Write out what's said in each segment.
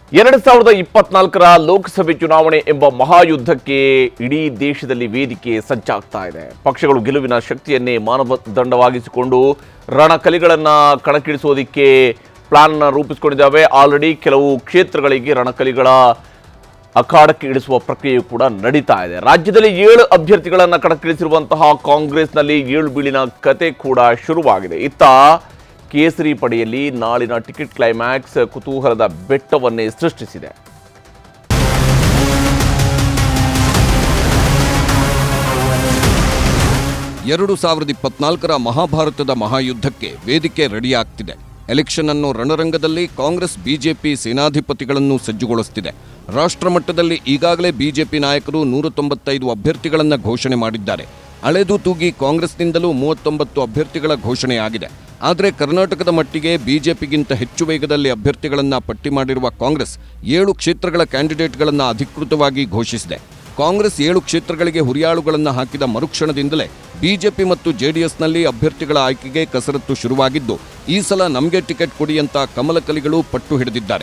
ಎರಡು ಸಾವಿರದ ಇಪ್ಪತ್ನಾಲ್ಕರ ಲೋಕಸಭೆ ಚುನಾವಣೆ ಎಂಬ ಮಹಾಯುದ್ಧಕ್ಕೆ ಇಡೀ ದೇಶದಲ್ಲಿ ವೇದಿಕೆ ಸಜ್ಜಾಗ್ತಾ ಇದೆ ಪಕ್ಷಗಳು ಗೆಲುವಿನ ಶಕ್ತಿಯನ್ನೇ ಮಾನದಂಡವಾಗಿಸಿಕೊಂಡು ರಣಕಲಿಗಳನ್ನ ಕಣಕ್ಕಿಳಿಸೋದಿಕ್ಕೆ ಪ್ಲಾನ್ ರೂಪಿಸಿಕೊಂಡಿದ್ದಾವೆ ಆಲ್ರೆಡಿ ಕೆಲವು ಕ್ಷೇತ್ರಗಳಿಗೆ ರಣಕಲಿಗಳ ಅಖಾಡಕ್ಕೆ ಇಳಿಸುವ ಪ್ರಕ್ರಿಯೆಯು ಕೂಡ ನಡೀತಾ ಇದೆ ರಾಜ್ಯದಲ್ಲಿ ಏಳು ಅಭ್ಯರ್ಥಿಗಳನ್ನ ಕಣಕ್ಕಿಳಿಸಿರುವಂತಹ ಕಾಂಗ್ರೆಸ್ನಲ್ಲಿ ಏಳು ಬೀಳಿನ ಕತೆ ಕೂಡ ಶುರುವಾಗಿದೆ ಇತ್ತ ಕೇಸರಿ ಪಡೆಯಲ್ಲಿ ನಾಳಿನ ಟಿಕೆಟ್ ಕ್ಲೈಮ್ಯಾಕ್ಸ್ ಕುತೂಹಲದ ಬೆಟ್ಟವನ್ನೇ ಸೃಷ್ಟಿಸಿದೆ ಎರಡು ಸಾವಿರದ ಇಪ್ಪತ್ನಾಲ್ಕರ ಮಹಾಭಾರತದ ಮಹಾಯುದ್ಧಕ್ಕೆ ವೇದಿಕೆ ರೆಡಿಯಾಗ್ತಿದೆ ಎಲೆಕ್ಷನ್ ಅನ್ನು ರಣರಂಗದಲ್ಲಿ ಕಾಂಗ್ರೆಸ್ ಬಿಜೆಪಿ ಸೇನಾಧಿಪತಿಗಳನ್ನು ಸಜ್ಜುಗೊಳಿಸುತ್ತಿದೆ ರಾಷ್ಟ್ರಮಟ್ಟದಲ್ಲಿ ಈಗಾಗಲೇ ಬಿಜೆಪಿ ನಾಯಕರು ನೂರ ತೊಂಬತ್ತೈದು ಅಭ್ಯರ್ಥಿಗಳನ್ನು ಘೋಷಣೆ ಮಾಡಿದ್ದಾರೆ ಅಳೆದು ತೂಗಿ ಕಾಂಗ್ರೆಸ್ನಿಂದಲೂ ಮೂವತ್ತೊಂಬತ್ತು ಅಭ್ಯರ್ಥಿಗಳ ಘೋಷಣೆಯಾಗಿದೆ ಆದರೆ ಕರ್ನಾಟಕದ ಮಟ್ಟಿಗೆ ಬಿಜೆಪಿಗಿಂತ ಹೆಚ್ಚು ವೇಗದಲ್ಲಿ ಅಭ್ಯರ್ಥಿಗಳನ್ನು ಪಟ್ಟಿ ಮಾಡಿರುವ ಕಾಂಗ್ರೆಸ್ ಏಳು ಕ್ಷೇತ್ರಗಳ ಕ್ಯಾಂಡಿಡೇಟ್ಗಳನ್ನು ಅಧಿಕೃತವಾಗಿ ಘೋಷಿಸಿದೆ ಕಾಂಗ್ರೆಸ್ ಏಳು ಕ್ಷೇತ್ರಗಳಿಗೆ ಹುರಿಯಾಳುಗಳನ್ನು ಹಾಕಿದ ಮರುಕ್ಷಣದಿಂದಲೇ ಬಿಜೆಪಿ ಮತ್ತು ಜೆಡಿಎಸ್ನಲ್ಲಿ ಅಭ್ಯರ್ಥಿಗಳ ಆಯ್ಕೆಗೆ ಕಸರತ್ತು ಶುರುವಾಗಿದ್ದು ಈ ಸಲ ನಮಗೆ ಟಿಕೆಟ್ ಕೊಡಿ ಅಂತ ಕಮಲಕಲಿಗಳು ಪಟ್ಟು ಹಿಡಿದಿದ್ದಾರೆ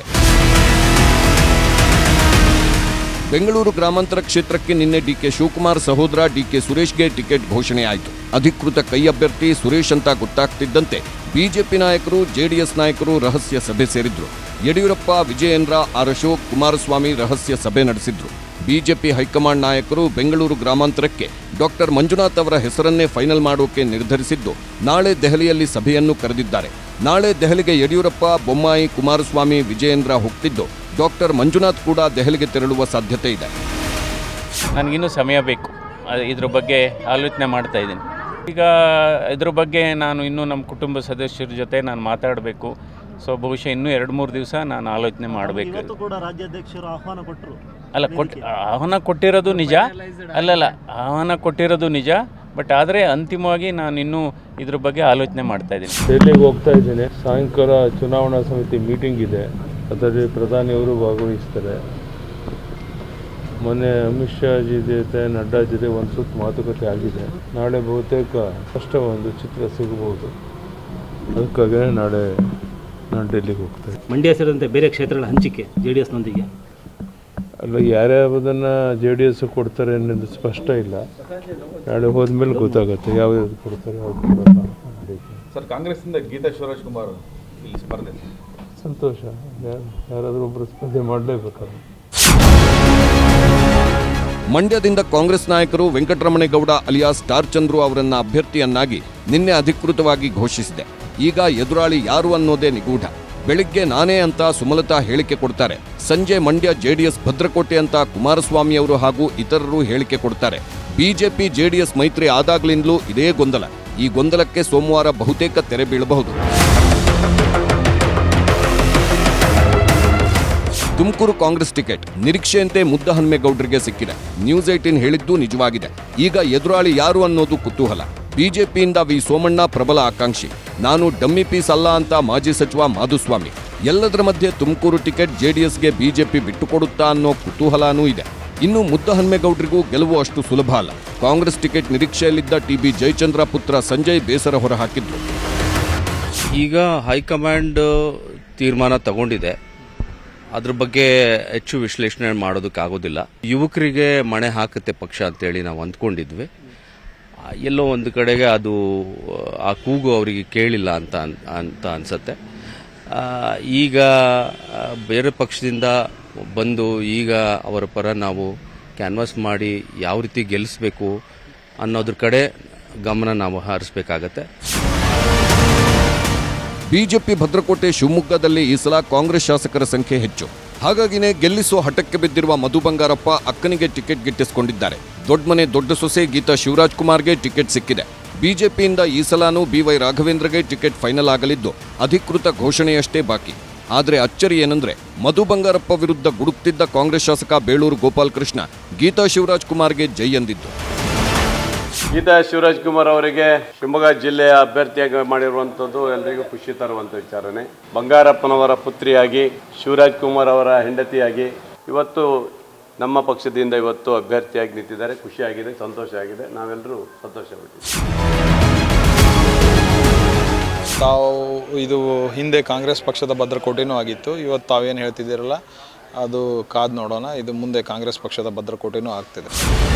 ಬೆಂಗಳೂರು ಗ್ರಾಮಾಂತರ ಕ್ಷೇತ್ರಕ್ಕೆ ನಿನ್ನೆ ಡಿಕೆ ಶಿವಕುಮಾರ್ ಸಹೋದರ ಡಿಕೆ ಸುರೇಶ್ಗೆ ಟಿಕೆಟ್ ಘೋಷಣೆಯಾಯಿತು ಅಧಿಕೃತ ಕೈ ಅಭ್ಯರ್ಥಿ ಸುರೇಶ್ ಅಂತ ಗೊತ್ತಾಗ್ತಿದ್ದಂತೆ ಬಿಜೆಪಿ ನಾಯಕರು ಜೆಡಿಎಸ್ ನಾಯಕರು ರಹಸ್ಯ ಸಭೆ ಸೇರಿದ್ರು ಯಡಿಯೂರಪ್ಪ ವಿಜಯೇಂದ್ರ ಆರ್ ಅಶೋಕ್ ಕುಮಾರಸ್ವಾಮಿ ರಹಸ್ಯ ಸಭೆ ನಡೆಸಿದ್ರು ಬಿಜೆಪಿ ಹೈಕಮಾಂಡ್ ನಾಯಕರು ಬೆಂಗಳೂರು ಗ್ರಾಮಾಂತರಕ್ಕೆ ಡಾಕ್ಟರ್ ಮಂಜುನಾಥ್ ಅವರ ಹೆಸರನ್ನೇ ಫೈನಲ್ ಮಾಡೋಕೆ ನಿರ್ಧರಿಸಿದ್ದು ನಾಳೆ ದೆಹಲಿಯಲ್ಲಿ ಸಭೆಯನ್ನು ಕರೆದಿದ್ದಾರೆ ನಾಳೆ ದೆಹಲಿಗೆ ಯಡಿಯೂರಪ್ಪ ಬೊಮ್ಮಾಯಿ ಕುಮಾರಸ್ವಾಮಿ ವಿಜಯೇಂದ್ರ ಹೋಗ್ತಿದ್ದು ಡಾಕ್ಟರ್ ಮಂಜುನಾಥ್ ಕೂಡ ದೆಹಲಿಗೆ ತೆರಳುವ ಸಾಧ್ಯತೆ ಇದೆ ನನಗಿನ್ನೂ ಸಮಯ ಬೇಕು ಅದ್- ಇದ್ರ ಬಗ್ಗೆ ಆಲೋಚನೆ ಮಾಡ್ತಾ ಇದ್ದೀನಿ ಈಗ ಇದ್ರ ಬಗ್ಗೆ ನಾನು ಇನ್ನೂ ನಮ್ಮ ಕುಟುಂಬ ಸದಸ್ಯರ ಜೊತೆ ನಾನು ಮಾತಾಡಬೇಕು ಸೊ ಬಹುಶಃ ಇನ್ನೂ ಎರಡು ಮೂರು ದಿವಸ ನಾನು ಆಲೋಚನೆ ಮಾಡಬೇಕು ಇವತ್ತು ಕೂಡ ರಾಜ್ಯಾಧ್ಯಕ್ಷರು ಆಹ್ವಾನ ಕೊಟ್ಟರು ಅಲ್ಲ ಕೊಟ್ ಆಹ್ವಾನ ಕೊಟ್ಟಿರೋದು ನಿಜ ಅಲ್ಲಲ್ಲ ಆಹ್ವಾನ ಕೊಟ್ಟಿರೋದು ನಿಜ ಬಟ್ ಆದರೆ ಅಂತಿಮವಾಗಿ ನಾನು ಇನ್ನೂ ಇದ್ರ ಬಗ್ಗೆ ಆಲೋಚನೆ ಮಾಡ್ತಾ ಇದ್ದೀನಿ ದೆಹಲಿಗೆ ಹೋಗ್ತಾ ಇದ್ದೇನೆ ಸಾಯಂಕಾಲ ಚುನಾವಣಾ ಸಮಿತಿ ಮೀಟಿಂಗ್ ಇದೆ ಅದರಲ್ಲಿ ಪ್ರಧಾನಿಯವರು ಭಾಗವಹಿಸ್ತಾರೆ ಮೊನ್ನೆ ಅಮಿತ್ ಶಾ ಜಿ ಜೊತೆ ನಡ್ಡಾ ಜೊತೆ ಒಂದು ಸುತ್ತ ಮಾತುಕತೆ ಆಗಿದೆ ನಾಳೆ ಬಹುತೇಕ ಸ್ಪಷ್ಟ ಒಂದು ಚಿತ್ರ ಸಿಗಬಹುದು ಅದಕ್ಕಾಗಿ ನಾಳೆ ನಾನು ಡೆಲ್ಲಿಗೆ ಹೋಗ್ತಾ ಇದ್ದೀನಿ ಮಂಡ್ಯ ಸೇರಿದಂತೆ ಬೇರೆ ಕ್ಷೇತ್ರಗಳ ಹಂಚಿಕೆ ಜೆ ಡಿ ಎಸ್ನೊಂದಿಗೆ ಅಲ್ಲ ಯಾರ್ಯಾವುದನ್ನು ಜೆ ಡಿ ಎಸ್ ಕೊಡ್ತಾರೆ ಅನ್ನೋದು ಸ್ಪಷ್ಟ ಇಲ್ಲ ನಾಳೆ ಹೋದ್ಮೇಲೆ ಗೊತ್ತಾಗುತ್ತೆ ಯಾವ್ಯಾವ್ದು ಕೊಡ್ತಾರೆ ಯಾವ್ದು ಕೊಡಲ್ಲ ನಡೀತದೆ. ಸರ್ ಕಾಂಗ್ರೆಸ್ಸಿಂದ ಗೀತಾ ಶಿವರಾಜ್ ಕುಮಾರ್ ಇಲ್ಲಿ ಸ್ಪರ್ಧೆ ಸಂತೋಷ ಯಾರು ಯಾರಾದರೂ ಒಬ್ಬರು ಸ್ಪರ್ಧೆ ಮಾಡಲೇಬೇಕಲ್ಲ ಮಂಡ್ಯದಿಂದ ಕಾಂಗ್ರೆಸ್ ನಾಯಕರು ವೆಂಕಟರಮಣೇಗೌಡ ಅಲಿಯಾಸ್ ಸ್ಟಾರ್ ಚಂದ್ರು ಅವರನ್ನ ಅಭ್ಯರ್ಥಿಯನ್ನಾಗಿ ನಿನ್ನೆ ಅಧಿಕೃತವಾಗಿ ಘೋಷಿಸಿದೆ ಈಗ ಎದುರಾಳಿ ಯಾರು ಅನ್ನೋದೇ ನಿಗೂಢ ಬೆಳಿಗ್ಗೆ ನಾನೇ ಅಂತ ಸುಮಲತಾ ಹೇಳಿಕೆ ಕೊಡ್ತಾರೆ ಸಂಜೆ ಮಂಡ್ಯ ಜೆಡಿಎಸ್ ಭದ್ರಕೋಟೆ ಅಂತ ಕುಮಾರಸ್ವಾಮಿ ಅವರು ಹಾಗೂ ಇತರರು ಹೇಳಿಕೆ ಕೊಡ್ತಾರೆ ಬಿಜೆಪಿ ಜೆಡಿಎಸ್ ಮೈತ್ರಿ ಆದಾಗ್ಲಿಂದಲೂ ಇದೇ ಗೊಂದಲ ಈ ಗೊಂದಲಕ್ಕೆ ಸೋಮವಾರ ಬಹುತೇಕ ತೆರೆ ಬೀಳಬಹುದು ತುಮಕೂರು ಕಾಂಗ್ರೆಸ್ ಟಿಕೆಟ್ ನಿರೀಕ್ಷೆಯಂತೆ ಮುದ್ದಹನ್ಮೇಗೌಡರಿಗೆ ಸಿಕ್ಕಿದೆ ನ್ಯೂಸ್ ಏಟಿನ್ ಹೇಳಿದ್ದು ನಿಜವಾಗಿದೆ ಈಗ ಎದುರಾಳಿ ಯಾರು ಅನ್ನೋದು ಕುತೂಹಲ ಬಿಜೆಪಿಯಿಂದ ವಿ ಸೋಮಣ್ಣ ಪ್ರಬಲ ಆಕಾಂಕ್ಷಿ ನಾನು ಡಮ್ಮಿ ಪೀಸ್ ಅಲ್ಲ ಅಂತ ಮಾಜಿ ಸಚಿವ ಮಾಧುಸ್ವಾಮಿ ಎಲ್ಲದರ ಮಧ್ಯೆ ತುಮಕೂರು ಟಿಕೆಟ್ ಜೆಡಿಎಸ್ಗೆ ಬಿಜೆಪಿ ಬಿಟ್ಟುಕೊಡುತ್ತಾ ಅನ್ನೋ ಕುತೂಹಲನೂ ಇದೆ ಇನ್ನು ಮುದ್ದಹನ್ಮೇಗೌಡರಿಗೂ ಗೆಲುವು ಅಷ್ಟು ಸುಲಭ ಅಲ್ಲ ಕಾಂಗ್ರೆಸ್ ಟಿಕೆಟ್ ನಿರೀಕ್ಷೆಯಲ್ಲಿದ್ದ ಟಿಬಿ ಜಯಚಂದ್ರ ಪುತ್ರ ಸಂಜಯ್ ಬೇಸರ ಹೊರಹಾಕಿದ್ರು ಈಗ ಹೈಕಮಾಂಡ್ ತೀರ್ಮಾನ ತಗೊಂಡಿದೆ ಅದ್ರ ಬಗ್ಗೆ ಹೆಚ್ಚು ವಿಶ್ಲೇಷಣೆ ಮಾಡೋದಕ್ಕಾಗೋದಿಲ್ಲ ಯುವಕರಿಗೆ ಮಣೆ ಹಾಕುತ್ತೆ ಪಕ್ಷ ಅಂತೇಳಿ ನಾವು ಅಂದ್ಕೊಂಡಿದ್ವಿ ಆ, ಎಲ್ಲೋ ಒಂದು ಕಡೆಗೆ ಅದು ಆ ಕೂಗು ಅವರಿಗೆ ಕೇಳಿಲ್ಲ ಅಂತ ಅನ್- ಅಂತ ಅನ್ಸತ್ತೆ ಆ, ಈಗ ಆ, ಬೇರೆ ಪಕ್ಷದಿಂದ ಬಂದು ಈಗ ಅವರ ಪರ ನಾವು ಕ್ಯಾನ್ವಾಸ್ ಮಾಡಿ ಯಾವ ರೀತಿ ಗೆಲ್ಲಿಸ್ಬೇಕು ಅನ್ನೋದ್ರ ಕಡೆ ಗಮನ ನಾವು ಹರಿಸ್ಬೇಕಾಗತ್ತೆ ಬಿಜೆಪಿ ಭದ್ರಕೋಟೆ ಶಿವಮೊಗ್ಗದಲ್ಲಿ ಈ ಸಲ ಕಾಂಗ್ರೆಸ್ ಶಾಸಕರ ಸಂಖ್ಯೆ ಹೆಚ್ಚು ಹಾಗಾಗಿನೇ ಗೆಲ್ಲಿಸೋ ಹಠಕ್ಕೆ ಬಿದ್ದಿರುವ ಮಧು ಬಂಗಾರಪ್ಪ ಅಕ್ಕನಿಗೆ ಟಿಕೆಟ್ ಗಿಟ್ಟಿಸಿಕೊಂಡಿದ್ದಾರೆ ದೊಡ್ಡಮನೆ ದೊಡ್ಡ ಸೊಸೆ ಗೀತಾ ಶಿವರಾಜ್ ಕುಮಾರ್ಗೆ ಟಿಕೆಟ್ ಸಿಕ್ಕಿದೆ ಬಿಜೆಪಿಯಿಂದ ಈ ಸಲನೂ ಬಿವೈ ರಾಘವೇಂದ್ರಗೆ ಟಿಕೆಟ್ ಫೈನಲ್ ಆಗಲಿದ್ದು ಅಧಿಕೃತ ಘೋಷಣೆಯಷ್ಟೇ ಬಾಕಿ ಆದರೆ ಅಚ್ಚರಿ ಏನಂದ್ರೆ ಮಧು ಬಂಗಾರಪ್ಪ ವಿರುದ್ಧ ಗುಡುಕ್ತಿದ್ದ ಕಾಂಗ್ರೆಸ್ ಶಾಸಕ ಬೇಳೂರು ಗೋಪಾಲ್ ಕೃಷ್ಣ ಗೀತಾ ಶಿವರಾಜ್ ಕುಮಾರ್ಗೆ ಜೈ ಎಂದಿದ್ದು ಗೀತಾ ಶಿವರಾಜ್ ಕುಮಾರ್ ಅವರಿಗೆ ಶಿವಮೊಗ್ಗ ಜಿಲ್ಲೆಯ ಅಭ್ಯರ್ಥಿಯಾಗಿ ಮಾಡಿರುವಂಥದ್ದು ಎಲ್ಲರಿಗೂ ಖುಷಿ ತರುವಂಥ ವಿಚಾರನೆ ಬಂಗಾರಪ್ಪನವರ ಪುತ್ರಿಯಾಗಿ ಶಿವರಾಜ್ ಕುಮಾರ್ ಅವರ ಹೆಂಡತಿಯಾಗಿ ಇವತ್ತು ನಮ್ಮ ಪಕ್ಷದಿಂದ ಇವತ್ತು ಅಭ್ಯರ್ಥಿಯಾಗಿ ನಿಂತಿದ್ದಾರೆ ಖುಷಿಯಾಗಿದೆ ಸಂತೋಷ ಆಗಿದೆ ನಾವೆಲ್ಲರೂ ಸಂತೋಷಪಟ್ಟಿದ್ದೀವಿ ತಾವು ಇದು ಹಿಂದೆ ಕಾಂಗ್ರೆಸ್ ಪಕ್ಷದ ಭದ್ರಕೋಟೆನೂ ಆಗಿತ್ತು ಇವತ್ತು ತಾವೇನು ಹೇಳ್ತಿದ್ದೀರಲ್ಲ ಅದು ಕಾದು ನೋಡೋಣ ಇದು ಮುಂದೆ ಕಾಂಗ್ರೆಸ್ ಪಕ್ಷದ ಭದ್ರಕೋಟೆನೂ ಆಗ್ತಿದೆ